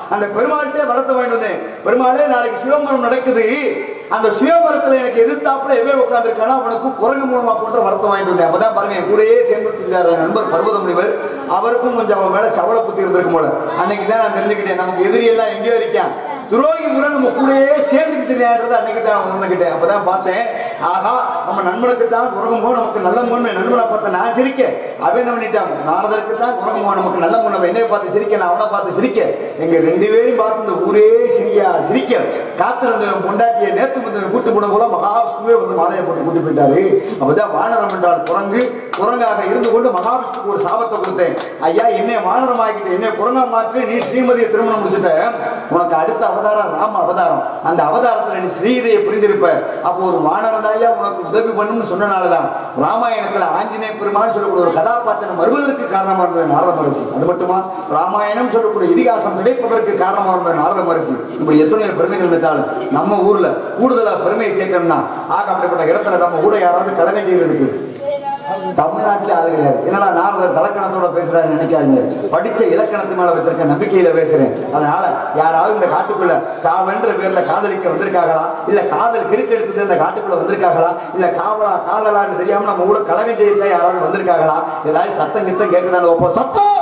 அந்த பெருமாள்கிட்டே வரத்தை வாங்கிட்டு வந்தேன் பெருமாளே நாளைக்கு சிவமரம் நடக்குது அந்த சுயமரத்துல எனக்கு எதிர்த்தாப்புல எவ்வளவு உட்கார்ந்துருக்கானோ அவனுக்கு குரங்கு மூலமா போன்ற வரத்தை வாங்கிட்டு வந்தேன் அப்பதான் பாருங்க என் கூடயே சேர்ந்து செஞ்சார் என் நண்பர் பர்வத முனிவர் அவருக்கும் கொஞ்சம் அவன் மேல சவள புத்தி இருந்திருக்கும் போல அன்னைக்கு தான் நான் தெரிஞ்சுக்கிட்டேன் நமக்கு எதிரி எல்லாம் எங்கேயோ இருக்கான் துரோகி கூட நம்ம கூடயே சேர்ந்துக்கிட்டு அன்னைக்கு தான் உணர்ந்துக்கிட்டேன் அப்பதான் பார்த்தேன் ஆஹா நம்ம நண்பனுக்கு தான் குரங்கும் போது நமக்கு நல்ல முன்மை நண்பனை பார்த்த நான் சிரிக்க அவன் என்ன பண்ணிட்டான் நாரதற்கு தான் குரங்கும் போது நமக்கு நல்ல முன்மை என்னைய பார்த்து சிரிக்க நான் அவனை பார்த்து சிரிக்க எங்க ரெண்டு பேரும் பார்த்து இந்த ஊரே சிரியா சிரிக்க காத்திருந்தவன் பொண்டாட்டியை நேத்து வந்தவன் கூட்டு போன போல மகாவிஷ்ணுவே வந்து மாலையை போட்டு கூட்டி போயிட்டாரு அப்பதான் வானரம் என்றால் குரங்கு குரங்காக இருந்து கொண்டு மகாவிஷ்ணுக்கு ஒரு சாபத்தை கொடுத்தேன் ஐயா என்னை வானரம் ஆக்கிட்டு என்னை குரங்கா மாற்றி நீ ஸ்ரீமதியை திருமணம் முடிச்சுட்ட உனக்கு அடுத்த அவதாரம் ராம அவதாரம் அந்த அவதாரத்துல நீ ஸ்ரீதையை புரிந்திருப்ப அப்போ ஒரு வானரம் தாயா உனக்கு உதவி பண்ணும்னு சொன்னனாலதான் ராமாயணத்துல ஆஞ்சநேய பெருமாள் சொல்லக்கூடிய ஒரு கதாபாத்திரம் வருவதற்கு காரணமா இருந்தது நாரத மகரிஷி அது மட்டுமா ராமாயணம் சொல்லக்கூடிய இதிகாசம் கிடைப்பதற்கு காரணமா இருந்த நாரத மகரிஷி இப்படி எத்தனையோ பெருமைகள் இருந்துட்டாலும் நம்ம ஊர்ல கூடுதலா பெருமையை சேர்க்கணும்னா ஆக அப்படிப்பட்ட இடத்துல நம்ம கூட யாராவது கலகம் செய்யறதுக்கு தமிழ்நாட்டுல அது கிடையாது என்னடா நாரதர் தலக்கணத்தோட பேசுறாரு நினைக்காதீங்க படிச்ச இலக்கணத்து மேல வச்சிருக்க நம்பிக்கையில பேசுறேன் அதனால யாராவது இந்த காட்டுக்குள்ள காவன்ற பேர்ல காதலிக்க வந்திருக்காங்களா இல்ல காதல் கிறுக்கெடுத்து இந்த காட்டுக்குள்ள வந்திருக்காங்களா இல்ல காவலா காதலான்னு தெரியாம நம்ம கூட கலகம் செய்ய யாராவது வந்திருக்காங்களா ஏதாவது சத்தம் கித்தம் கேட்குதான்னு வைப்போம் சத்தம்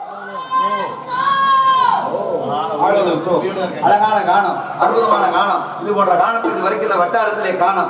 அழகான காணம் அற்புதமான காணம் இது போன்ற காணத்தை இது வரைக்கும் இந்த வட்டாரத்திலே காணம்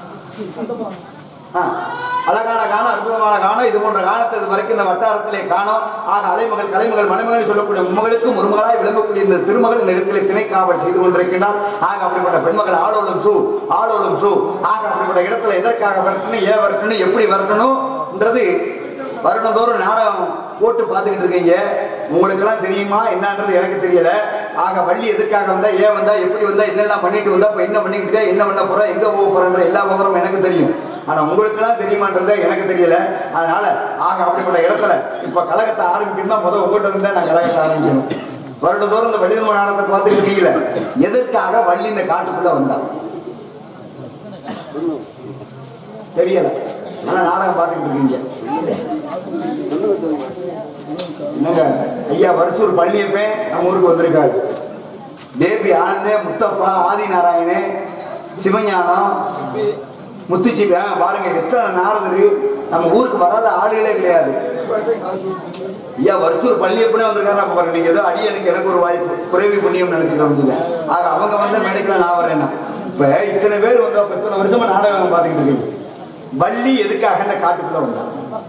ஆ, அழகான காணம் அற்புதமான காணம் இது போன்ற காணத்தை இது வரைக்கும் இந்த வட்டாரத்திலே காணோம் ஆக அலைமகள் கலைமகள் மணமகள் சொல்லக்கூடிய மும்மகளுக்கு முருமகளாய் விளங்கக்கூடிய இந்த திருமகள் இந்த இடத்திலே திணைக்காவல் செய்து கொண்டிருக்கின்றார் ஆக அப்படிப்பட்ட பெண்மகள் ஆளோலும் சூ ஆளோலும் சூ ஆக அப்படிப்பட்ட இடத்துல எதற்காக வரட்டணும் ஏன் வரட்டணும் எப்படி வரட்டணும்ன்றது வருடந்தோறும் நாடகம் போட்டு பார்த்துக்கிட்டு இருக்கீங்க உங்களுக்கெல்லாம் தெரியுமா என்னன்றது எனக்கு தெரியல ஆக வள்ளி எதுக்காக வந்தா ஏன் வந்தா எப்படி வந்தா என்னெல்லாம் பண்ணிட்டு வந்தா இப்ப என்ன பண்ணிக்கிட்டு இருக்கா, என்ன பண்ண போறா எங்க போக போறன்ற எல்லா விவரமும் எனக்கு தெரியும் ஆனா உங்களுக்கெல்லாம் தெரியுமான்றது எனக்கு தெரியல அதனால ஆக அப்படிப்பட்ட இடத்துல இப்ப கழகத்தை ஆரம்பிக்கணும்னா முதல் உங்கள்கிட்ட இருந்தா நான் கழகத்தை ஆரம்பிக்கணும் வருடந்தோறும் இந்த வள்ளி நாடகத்தை பார்த்துட்டு இருக்கீங்களே எதற்காக வள்ளி இந்த காட்டுக்குள்ள வந்தா தெரியல ஆனா நாடகம் பார்த்துக்கிட்டு இருக்கீங்க என்னங்க ஐயா வருச்சூர் பழனியப்பன் நம்ம ஊருக்கு வந்திருக்காரு தேவி ஆனந்தே முத்தப்பா ஆதி நாராயணே சிவஞானம் முத்துச்சிபி ஆ, பாருங்க எத்தனை நாரதரு நம்ம ஊருக்கு வராத ஆளுகளே கிடையாது ஐயா வருச்சூர் பள்ளியப்பனே வந்திருக்காரு அப்ப பாருங்க நீங்க ஏதோ அடியனுக்கு எனக்கு ஒரு வாய்ப்பு குறைவி புண்ணியம் நினைச்சுட்டு வந்தீங்க ஆக அவங்க வந்த மேடைக்குள்ள நான் வரேன்னா இப்ப இத்தனை பேர் வந்து அப்ப இத்தனை வருஷமா நாடகம் பார்த்துக்கிட்டு இருக்கீங்க வள்ளி எதுக்காக இந்த காட்டுக்குள்ள வந்தா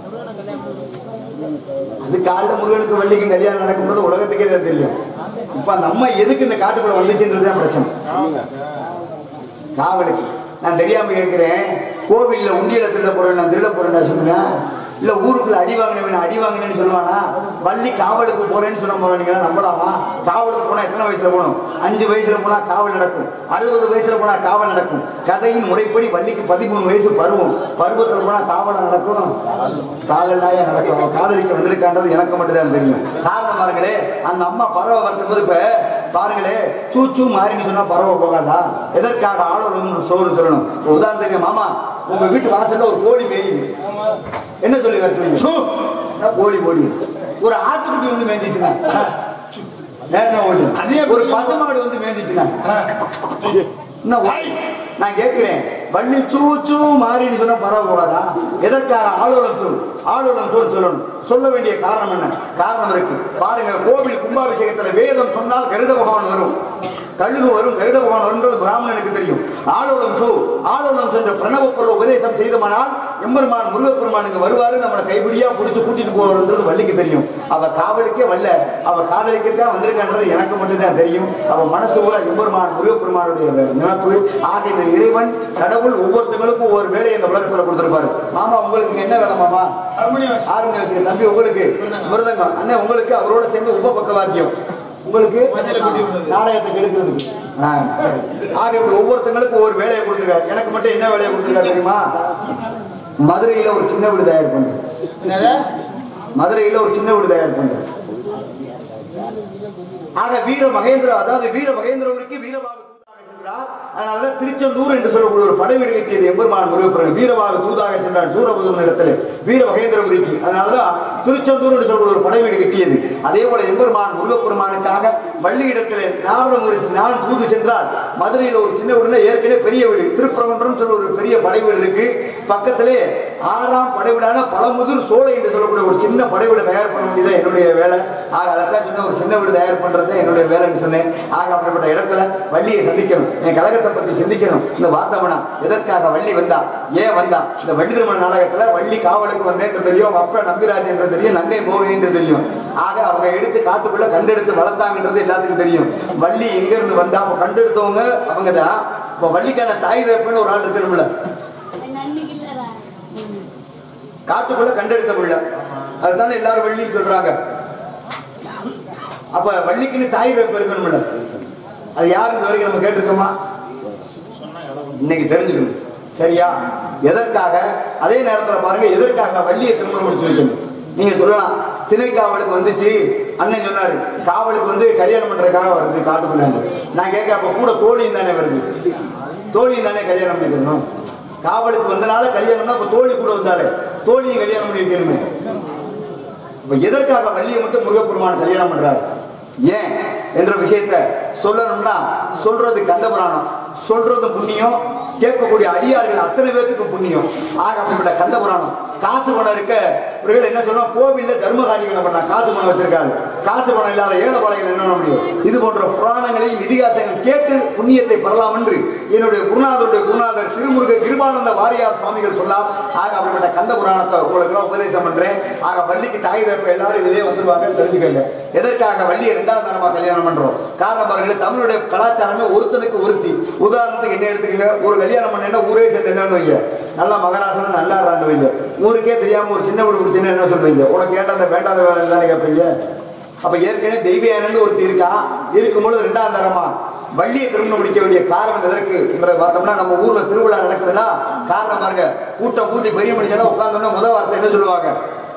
அது காலைல முருகனுக்கு வள்ளிக்கும் கல்யாணம் நடக்கும்போது உலகத்துக்கே இது தெரியும் இப்ப நம்ம எதுக்கு இந்த காட்டுக்குள்ள வந்துச்சுன்றது தான் பிரச்சனை காவலுக்கு நான் தெரியாம கேட்கிறேன் கோவில்ல உண்டியல திருட போறேன் நான் திருட போறேன் சொல்லுங்க இல்ல ஊருக்குள்ள அடி வாங்கினவன் அடி வாங்கினேன்னு சொல்லுவானா வள்ளி காவலுக்கு போறேன்னு சொல்ல போறீங்க நம்பலாமா காவலுக்கு போனா எத்தனை வயசுல போகணும் அஞ்சு வயசுல போனா காவல் நடக்கும் அறுபது வயசுல போனா காவல் நடக்கும் கதையின் முறைப்படி வள்ளிக்கு பதிமூணு வயசு பருவம் பருவத்துல போனா காவல் நடக்கும் காதல் தாயா நடக்கும் அவன் காதலிக்க வந்திருக்கான்றது எனக்கு மட்டும் தான் தெரியும் காரணம் பாருங்களே அந்த அம்மா பறவை வரும்போது இப்ப பாருங்களே சூச்சு மாறின்னு சொன்னா பறவை போகாதா எதற்காக ஆளணும் சோறு சொல்லணும் இப்ப உதாரணத்துக்கு மாமா உங்க வீட்டு வாசல்ல ஒரு கோழி மேயுது என்ன சொல்லி கத்துவீங்க சூ என்ன கோழி கோழி ஒரு ஆட்டுக்குட்டி வந்து மேய்ஞ்சிச்சுனா நேரம் ஓடு ஒரு பசுமாடு வந்து மேய்ஞ்சிச்சுனா என்ன வாய் நான் கேட்கிறேன் வள்ளி சூ சூ மாறின்னு சொன்னா பரவ கூடாதா எதற்காக ஆளோலம் சொல் ஆளோலம் சொல் சொல்லணும் சொல்ல வேண்டிய காரணம் என்ன காரணம் இருக்கு பாருங்க கோவில் கும்பாபிஷேகத்துல வேதம் சொன்னால் கருட பகவான் வரும் கழுகு வரும் கருட பகவான் வருன்றது பிராமணனுக்கு தெரியும் ஆளோலம் சூ ஆளோலம் சென்ற பிரணவ பொருள் உபதேசம் செய்தமானால் எம்பெருமான் முருகப்பெருமானுக்கு வருவாரு நம்மளை கைப்பிடியா பிடிச்சு கூட்டிட்டு போவாருன்றது வள்ளிக்கு தெரியும் அவ காவலுக்கே வல்ல அவ காதலிக்கிறதா வந்திருக்கான்றது எனக்கு மட்டும்தான் தெரியும் அவ மனசு கூட எம்பெருமான் முருகப்பெருமானுடைய நினப்பு ஆக இந்த இறைவன் கடவுள் ஒவ்வொருத்தங்களுக்கும் ஒவ்வொரு வேலையை இந்த உலகத்துல கொடுத்திருப்பாரு மாமா உங்களுக்கு இங்க என்ன வேலை மாமா ஹார்மோனியம் ஆறுமணி வச்சுக்க தம்பி உங்களுக்கு மிருதங்கம் அண்ணன் உங்களுக்கு அவரோட சேர்ந்து உப பக்கவாத்தியம் உங்களுக்கு நாடகத்தை கெடுக்கிறதுக்கு ஆ, சரி. ஆக இப்படி ஒவ்வொருத்தங்களுக்கும் ஒவ்வொரு வேலையை கொடுத்துருக்காரு எனக்கு மட்டும் என்ன வேலையை கொடுத்துருக்காரு தெரியுமா மதுரையில ஒரு சின்ன வீடு தயார் பண்றேன் என்னது மதுரையில ஒரு சின்ன வீடு தயார் பண்றேன் ஆக வீர மகேந்திர அதாவது வீர மகேந்திரவருக்கு வீரபாகு தூதாக சொல்கிறார் அதனாலதான் திருச்செந்தூர் என்று சொல்லக்கூடிய ஒரு படை வீடு கட்டியது எம்பெருமான் முருகப்பெருமான் வீரவாக தூதாக சென்றான் சூரபுதன் இடத்துல வீர மகேந்திரபுரிக்கு அதனாலதான் திருச்செந்தூர் என்று சொல்லக்கூடிய ஒரு படை வீடு கட்டியது அதே போல எம்பெருமான் முருகப்பெருமானுக்காக வள்ளி இடத்துல நாரத முரிசி நான் தூது சென்றால் மதுரையில் ஒரு சின்ன வீடுல ஏற்கனவே பெரிய வீடு திருப்பரங்குன்றம் சொல்ல ஒரு பெரிய படை வீடு இருக்கு பக்கத்திலே ஆறாம் படைவிடான பழமுதிர் சோலை என்று சொல்லக்கூடிய ஒரு சின்ன படைவீடு தயார் பண்ண வேண்டியது என்னுடைய வேலை ஆக அதைத்தான் சொன்ன ஒரு சின்ன வீடு தயார் பண்றது என்னுடைய வேலைன்னு சொன்னேன் ஆக அப்படிப்பட்ட இடத்துல வள்ளியை சந்திக்கணும் என் கழகத்தை பத்தி சிந்திக்கணும் இந்த வாத்தவனா எதற்காக வள்ளி வந்தா ஏன் வந்தா இந்த வள்ளி திருமண நாடகத்துல வள்ளி காவலுக்கு வந்தேன் தெரியும் அவங்க அப்பா நம்பிராஜ் என்று தெரியும் நங்கை மோகினி என்று தெரியும் ஆக அவங்க எடுத்து காட்டுக்குள்ள கண்டெடுத்து வளர்த்தாங்கன்றது எல்லாத்துக்கும் தெரியும் வள்ளி எங்க இருந்து வந்தா அப்ப கண்டெடுத்தவங்க அவங்க தான் இப்போ வள்ளிக்கான தாய் தகப்பன்னு ஒரு ஆள் இருக்கணும்ல காட்டுக்குள்ள கண்டெடுத்த பிள்ளை அதுதானே எல்லாரும் வள்ளின்னு சொல்றாங்க அப்ப வள்ளிக்குன்னு தாய் தப்பு இருக்கணும்ல அது யாரு இந்த வரைக்கும் நம்ம கேட்டிருக்கோமா இன்னைக்கு தெரிஞ்சுக்கணும் சரியா எதற்காக அதே நேரத்துல பாருங்க எதற்காக வள்ளியை திருமணம் முடிச்சு வைக்கணும் நீங்க சொல்லலாம் திணைக்காவலுக்கு வந்துச்சு அண்ணன் சொன்னாரு காவலுக்கு வந்து கல்யாணம் பண்றதுக்காக வருது காட்டுக்குள்ள நான் கேட்க அப்ப கூட தோழியும் தானே வருது தோழியும் தானே கல்யாணம் பண்ணிக்கணும் காவலுக்கு வந்தனால கல்யாணம்னா அப்ப தோழி கூட வந்தாலே தோழியும் கல்யாணம் பண்ணி வைக்கணுமே இப்ப எதற்காக வள்ளியை மட்டும் முருகப்பெருமான் கல்யாணம் பண்றாரு ஏன் என்ற விஷயத்த சொல்லணும்னா சொல்றது கந்தபுராணம் சொல்றது புண்ணியம் கேட்கக்கூடிய அடியார்கள் அத்தனை பேர்த்துக்கும் புண்ணியம் ஆக அப்படிப்பட்ட கந்தபுராணம் காசு பணம் இருக்க இவர்கள் என்ன சொல்லுவோம் கோவில்ல தர்ம காரியங்களை பண்ணா காசு பணம் வச்சிருக்காங்க காசு பணம் இல்லாத ஏழை பாளையங்கள் என்ன பண்ண முடியும் இது போன்ற புராணங்களையும் இதிகாசங்கள் கேட்டு புண்ணியத்தை பெறலாம் என்று என்னுடைய குருநாதருடைய குருநாதர் திருமுருக கிருபானந்த வாரியார் சுவாமிகள் சொல்லார் ஆக அப்படிப்பட்ட கந்த புராணத்தை உங்களுக்கு நான் உபதேசம் பண்றேன் ஆக வள்ளிக்கு தாய் தப்ப எல்லாரும் இதுலயே வந்துருவாங்க தெரிஞ்சுக்கங்க எதற்காக வள்ளியை இரண்டாவது தரமா கல்யாணம் பண்றோம் காரணம் பாருங்க தமிழுடைய கலாச்சாரமே ஒருத்தனுக்கு ஒருத்தி உதாரணத்துக்கு என்ன எடுத்துக்கங்க ஒரு கல்யாணம் பண்ணா ஊரே சேர்ந்து என்னன்னு வைங்க நல்லா மகராசனம் நல்லா இருறான்னு வைங்க ஊருக்கே தெரியாம ஒரு சின்ன வீடு பிடிச்சுன்னு என்ன சொல்றீங்க உனக்கு கேட்ட அந்த வேண்டாத வேலை தானே கேட்பீங்க அப்ப ஏற்கனவே தெய்வயானன்னு ஒருத்தி இருக்கா இருக்கும்போது ரெண்டாம் தரமா வள்ளியை திருமணம் முடிக்க வேண்டிய காரணம் எதற்கு என்றதை பார்த்தோம்னா நம்ம ஊர்ல திருவிழா நடக்குதுன்னா காரணம் பாருங்க கூட்டம் கூட்டி பெரிய மனுஷனா உட்கார்ந்தோம்னா முதல் வார்த்தை என்ன சொல்லுவாங்க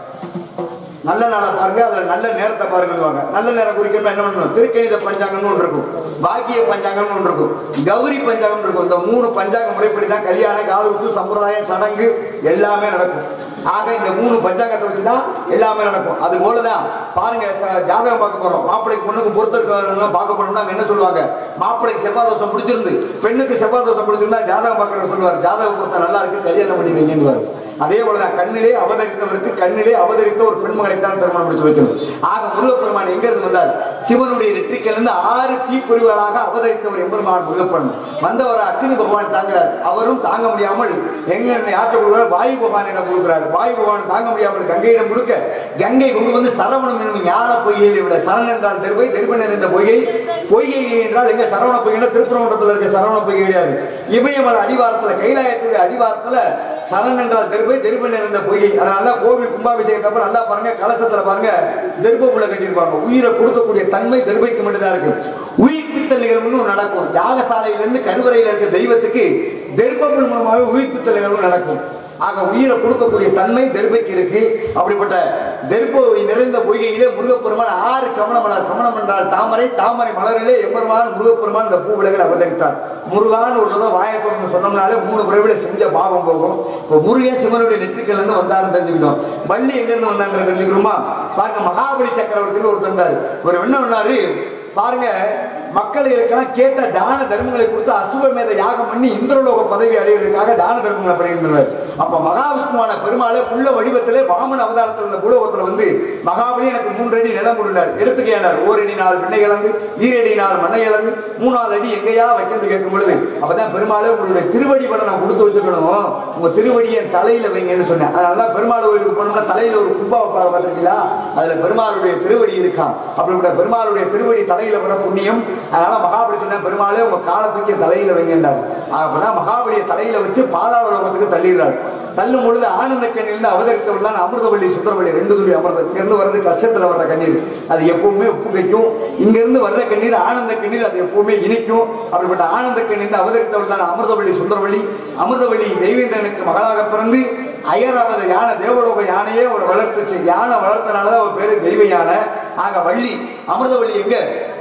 நல்ல நாளை பாருங்க அதுல நல்ல நேரத்தை பாருங்கன்னு நல்ல நேரம் குறிக்கணும் என்ன பண்ணணும் திருக்கணித பஞ்சாங்கம்னு ஒன்று இருக்கும் பாக்கிய பஞ்சாங்கம்னு ஒன்று இருக்கும் கௌரி பஞ்சாங்கம் இருக்கும் இந்த மூணு பஞ்சாங்க முறைப்படி தான் கல்யாணம் காலூத்து சம்பிரதாயம் சடங்கு எல்லாமே நடக்கும் ஆக இந்த மூணு பஞ்சாங்கத்தை வச்சு தான் எல்லாமே நடக்கும் அது போலதான் பாருங்க ச- ஜாதகம் பார்க்க போறோம் மாப்பிள்ளைக்கு பொண்ணுக்கு பொறுத்திருக்க பார்க்க போனோம்னா அவங்க என்ன சொல்லுவாங்க மாப்பிள்ளைக்கு செவ்வாய் தோஷம் பிடிச்சிருந்து பெண்ணுக்கு செவ்வாய் தோஷம் பிடிச்சிருந்தா ஜாதகம் பார்க்கறது சொல்லுவார் ஜாதகம் பொறுத்த நல்லா இருக்கு கல்யாணம் பண்ணி வைங்கன்னு அதே போலதான் கண்ணிலே அவதரித்தவருக்கு கண்ணிலே அவதரித்த ஒரு பெண்மகனைத்தான் திருமணம் முடிச்சு வைக்கணும் ஆக முருகப்பெருமான் எங்க இருந்து வந்தார் சிவனுடைய நெற்றிக்கிலிருந்து ஆறு தீப்பொறிகளாக அவதரித்தவர் எம்பெருமான் முருகப்பெருமான் வந்தவர் அக்னி பகவான் தாங்குறார் அவரும் தாங்க முடியாமல் எங்க யாற்ற கொடுக்கிறார் வாயு பகவானிடம் கொடுக்கிறார் வாயு பகவான் தாங்க முடியாமல் கங்கையிடம் கொடுக்க கங்கை கொண்டு வந்து சரவணம் என்னும் ஞான பொய்யை விட சரண் என்றால் தெருவை தெருவன் நிறைந்த பொய்கை பொய்கை என்றால் எங்க சரவண பொய்கைன்னா திருப்பரங்குன்றத்துல இருக்க சரவண பொய்கை கிடையாது இமயமலை அடிவாரத்துல கைலாயத்துடைய அடிவாரத்துல சரண் என்றால் தெருவை தெருவன் நிறைந்த பொய்கை அதனால கோவில் கும்பாபிஷேகத்தப்ப நல்லா பாருங்க கலசத்துல பாருங்க தெருப்புல கட்டியிருப்பாங்க உயிரை கொடுக்கக்கூடிய தன்மை தெருவைக்கு மட்டும்தான் இருக்கு உயிர்ப்பித்தல் நிகழ்வுன்னு ஒண்ணு நடக்கும் யாகசாலையிலிருந்து கருவறையில இருக்க தெய்வத்துக்கு தெர்ப்பங்கள் மூலமாகவே உயிர்ப்பித்தல் நிகழ்வு நடக்கும் ஆக உயிரை கொடுக்கக்கூடிய தன்மை தெர்பைக்கு இருக்கு அப்படிப்பட்ட தெர்பவை நிறைந்த பொய்கையிலே முருகப்பெருமான் ஆறு கமல மலர் கமலம் என்றால் தாமரை தாமரை மலரிலே எம்பெருமான் முருகப்பெருமான் இந்த பூ விலகில் அவதரித்தார் முருகான்னு ஒரு சொல்ல வாயத்தோடு சொன்னோம்னாலே மூணு பிறவில செஞ்ச பாவம் போகும் இப்போ முருகன் சிவனுடைய நெற்றிக்கல் இருந்து வந்தாருன்னு தெரிஞ்சுக்கிட்டோம் வள்ளி எங்க இருந்து வந்தாங்க தெரிஞ்சுக்கிறோமா பாருங்க மகாபலி சக்கரவர்த்தின்னு ஒரு தந்தாரு ஒரு என்ன பண்ணாரு பாருங்க மக்களுக்கெல்லாம் கேட்ட தான தர்மங்களை கொடுத்து அசுவமேத யாகம் பண்ணி இந்திரலோக பதவி அடைவதற்காக தான தர்மங்களை பண்ணியிருந்தனர் அப்ப மகாவிஷ்ணுவான பெருமாளே புள்ள வடிவத்திலே வாமன அவதாரத்தில் இருந்த பூலோகத்துல வந்து மகாபலி எனக்கு மூன்று அடி நிலம் கொடுத்தார் எடுத்துக்கையானார் ஓரடி நாள் விண்ணை இழந்து ஈரடி நாள் மண்ணை இழந்து மூணாவது அடி எங்கேயா வைக்கணும்னு கேட்கும் பொழுது அப்பதான் பெருமாளே உங்களுடைய திருவடி படம் நான் கொடுத்து வச்சுக்கணும் உங்க திருவடி என் தலையில வைங்கன்னு சொன்னேன் அதனாலதான் பெருமாள் கோயிலுக்கு போனோம்னா தலையில ஒரு கும்பா வைப்பாங்க பார்த்திருக்கீங்களா அதுல பெருமாளுடைய திருவடி இருக்கான் அப்படிப்பட்ட பெருமாளுடைய திருவடி தலையில விட புண்ணியம் அதனால மகாபலி சொன்ன பெருமாளே உங்க காலை தூக்கி என் தலையில வைங்கன்றார் அப்பதான் மகாபலியை தலையில வச்சு பாதாள லோகத்துக்கு தள்ளிடுறாரு தள்ளும் பொழுது ஆனந்த கண்ணிலிருந்து அவதரித்தவள் தான் அமிர்தவள்ளி சுந்தரவள்ளி ரெண்டு துளி அமிர்தம் இங்க இருந்து வர்றது கஷ்டத்துல வர்ற கண்ணீர் அது எப்பவுமே உப்பு கைக்கும் இங்க இருந்து வர்ற கண்ணீர் ஆனந்த கண்ணீர் அது எப்பவுமே இனிக்கும் அப்படிப்பட்ட ஆனந்த கண்ணிலிருந்து அவதரித்தவள் தான் அமிர்தவள்ளி சுந்தரவள்ளி அமிர்தவள்ளி தெய்வேந்திரனுக்கு மகளாக பிறந்து அயராவத யானை தேவலோக யானையே அவர் வளர்த்துச்சு யானை வளர்த்தனாலதான் அவர் பேரு தெய்வ யானை ஆக வள்ளி அமிர்தவள்ளி எங்க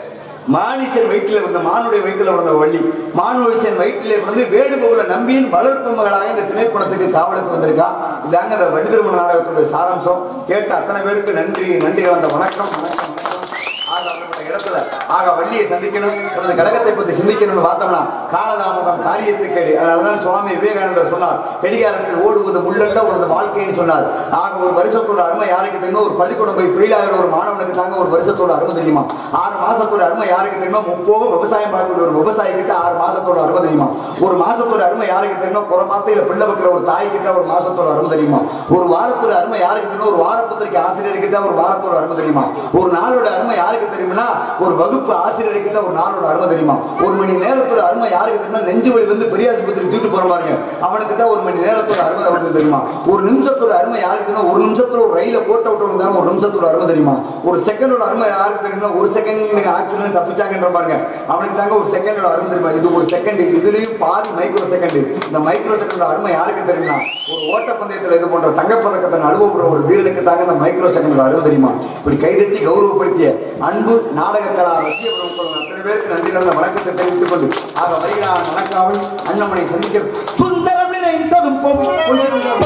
மானிசன் வயிற்றில் வந்த மானுடைய வயிற்றில் வந்த வள்ளி மானுஷன் வயிற்றிலே வந்து வேடுபோல நம்பியின் வளர்ப்பு மகளாக இந்த திரைப்படத்துக்கு காவலுக்கு வந்திருக்கா இதாங்க இந்த வடி திருமண நாடகத்துடைய சாராம்சம் கேட்ட அத்தனை பேருக்கு நன்றி நன்றி கலந்த வணக்கம் வணக்கம் வணக்கம். ஆக அப்படிப்பட்ட இடத்துல ஆக வள்ளியை சந்திக்கணும் எனது கழகத்தை பற்றி சிந்திக்கணும்னு பார்த்தோம்னா காலதாமதம் காரியத்துக்கேடு அதனாலதான் சுவாமி விவேகானந்தர் சொன்னார் கடிகாரத்தில் ஓடுவது முள்ளல்ல உனது வாழ்க்கைன்னு சொன்னார் ஆக ஒரு வருஷத்தோட அருமை யாருக்கு தெரியுமா ஒரு பள்ளிக்கூடம் போய் ஃபெயில் ஆகிற ஒரு மாணவனுக்கு தாங்க ஒரு வருஷத்தோட அருமை தெரியுமா ஆறு மாசத்தோட அருமை யாருக்கு தெரியுமா முப்போகம் விவசாயம் பார்க்கக்கூடிய ஒரு விவசாயிக்கு தான் ஆறு மாசத்தோட அருமை தெரியுமா ஒரு மாசத்தோட அருமை யாருக்கு தெரியுமா புற மாத்தையில பிள்ளை வைக்கிற ஒரு தாய்க்கு தான் ஒரு மாசத்தோட அருமை தெரியுமா ஒரு வாரத்தோட அருமை யாருக்கு தெரியுமா ஒரு வாரப்பத்திரிக்கை ஆசிரியருக்கு தான் ஒரு வாரத்தோட அருமை தெரியுமா ஒரு நாளோட அருமை யாருக்கு தெரியுமா ஒரு வகுப்பு ஆசிரியருக்கு தான் ஒரு நாளோட அருமை தெரியுமா ஒரு மணி நேரத்தோட அருமை யாருக்கு தெரியுமா நெஞ்சு வலி வந்து பெரிய ஆஸ்பத்திரி தூக்கிட்டு போற பாருங்க அவனுக்கு தான் ஒரு மணி நேரத்தோட அருமை அவனுக்கு தெரியுமா ஒரு நிமிஷத்தோட அருமை யாருக்கு தெரியுமா ஒரு நிமிஷத்துல ஒரு ரயில போட்ட விட்டவங்க தான் ஒரு நிமிஷத்தோட அருமை தெரியுமா ஒரு செகண்டோட அருமை யாருக்கு தெரியுமா ஒரு செகண்ட் ஆக்சிடென்ட் தப்பிச்சாங்கன்ற பாருங்க அவனுக்கு தாங்க ஒரு செகண்டோட அருமை தெரியுமா இது ஒரு செகண்ட் இதுலயும் பாதி மைக்ரோ செகண்ட் இந்த மைக்ரோ செகண்டோட அருமை யாருக்கு தெரியுமா ஒரு ஓட்டப்பந்தயத்துல இது போன்ற தங்கப்பதக்கத்தை நழுவப்படுற ஒரு வீரனுக்கு தாங்க இந்த மைக்ரோ செகண்டோட அருமை தெரியுமா இப்படி கைதட்டி கௌரவப்படுத்திய அன்பு நாடக கலா ரசிக பெருமக்கள் அத்தனை பேருக்கு நன்றி நல்ல வணக்கத்தை தெரிவித்துக் கொண்டு ஆக வருகிறான் வணக்காமல் அண்ணமனை சந்திக்க சுந்தரம் நினைத்ததும் பொன் பொன்னிறந்ததும்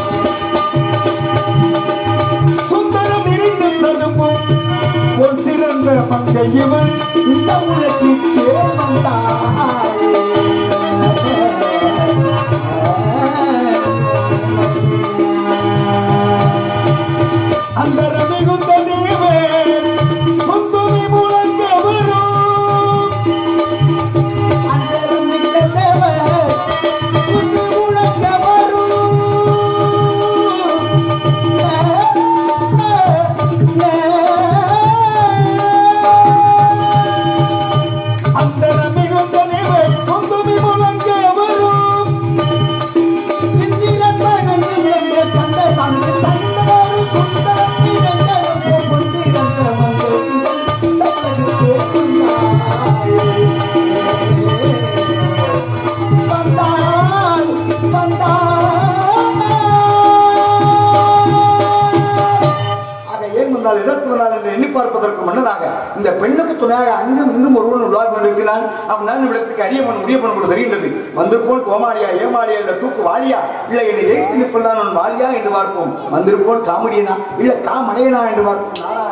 சுந்தரம் இருந்ததும் ஒரு சிறந்த மங்கையவன் இந்த உலகிற்கே அந்த மிகுந்த தேவே முந்துமி முழங்க வரும் அந்தரம் மிக்க தேவே முந்து முழங்க வரும் அந்தரம் மிகுந்த தேவே முந்துமி முழங்க வரும் ஆக ஏன் வந்தால் எதற்கு வந்தால் என்று எண்ணி பார்ப்பதற்கு முன்னதாக இந்த பெண்ணுக்கு துணையாக அங்கும் இங்கும் ஒருவன் உருவாகி கொண்டிருக்கிறான் அவன் தான் இடத்துக்கு அரியவன் உரியவன் கூட தெரிகின்றது வந்திருப்போன் கோமாளியா ஏமாளியா இல்ல தூக்கு வாலியா இல்ல என்னை எய்த்து நிற்பதான் அவன் வாலியா என்று பார்ப்போம் வந்திருப்போன் காமெடியனா இல்ல காமடையனா என்று பார்ப்போம் நாராயண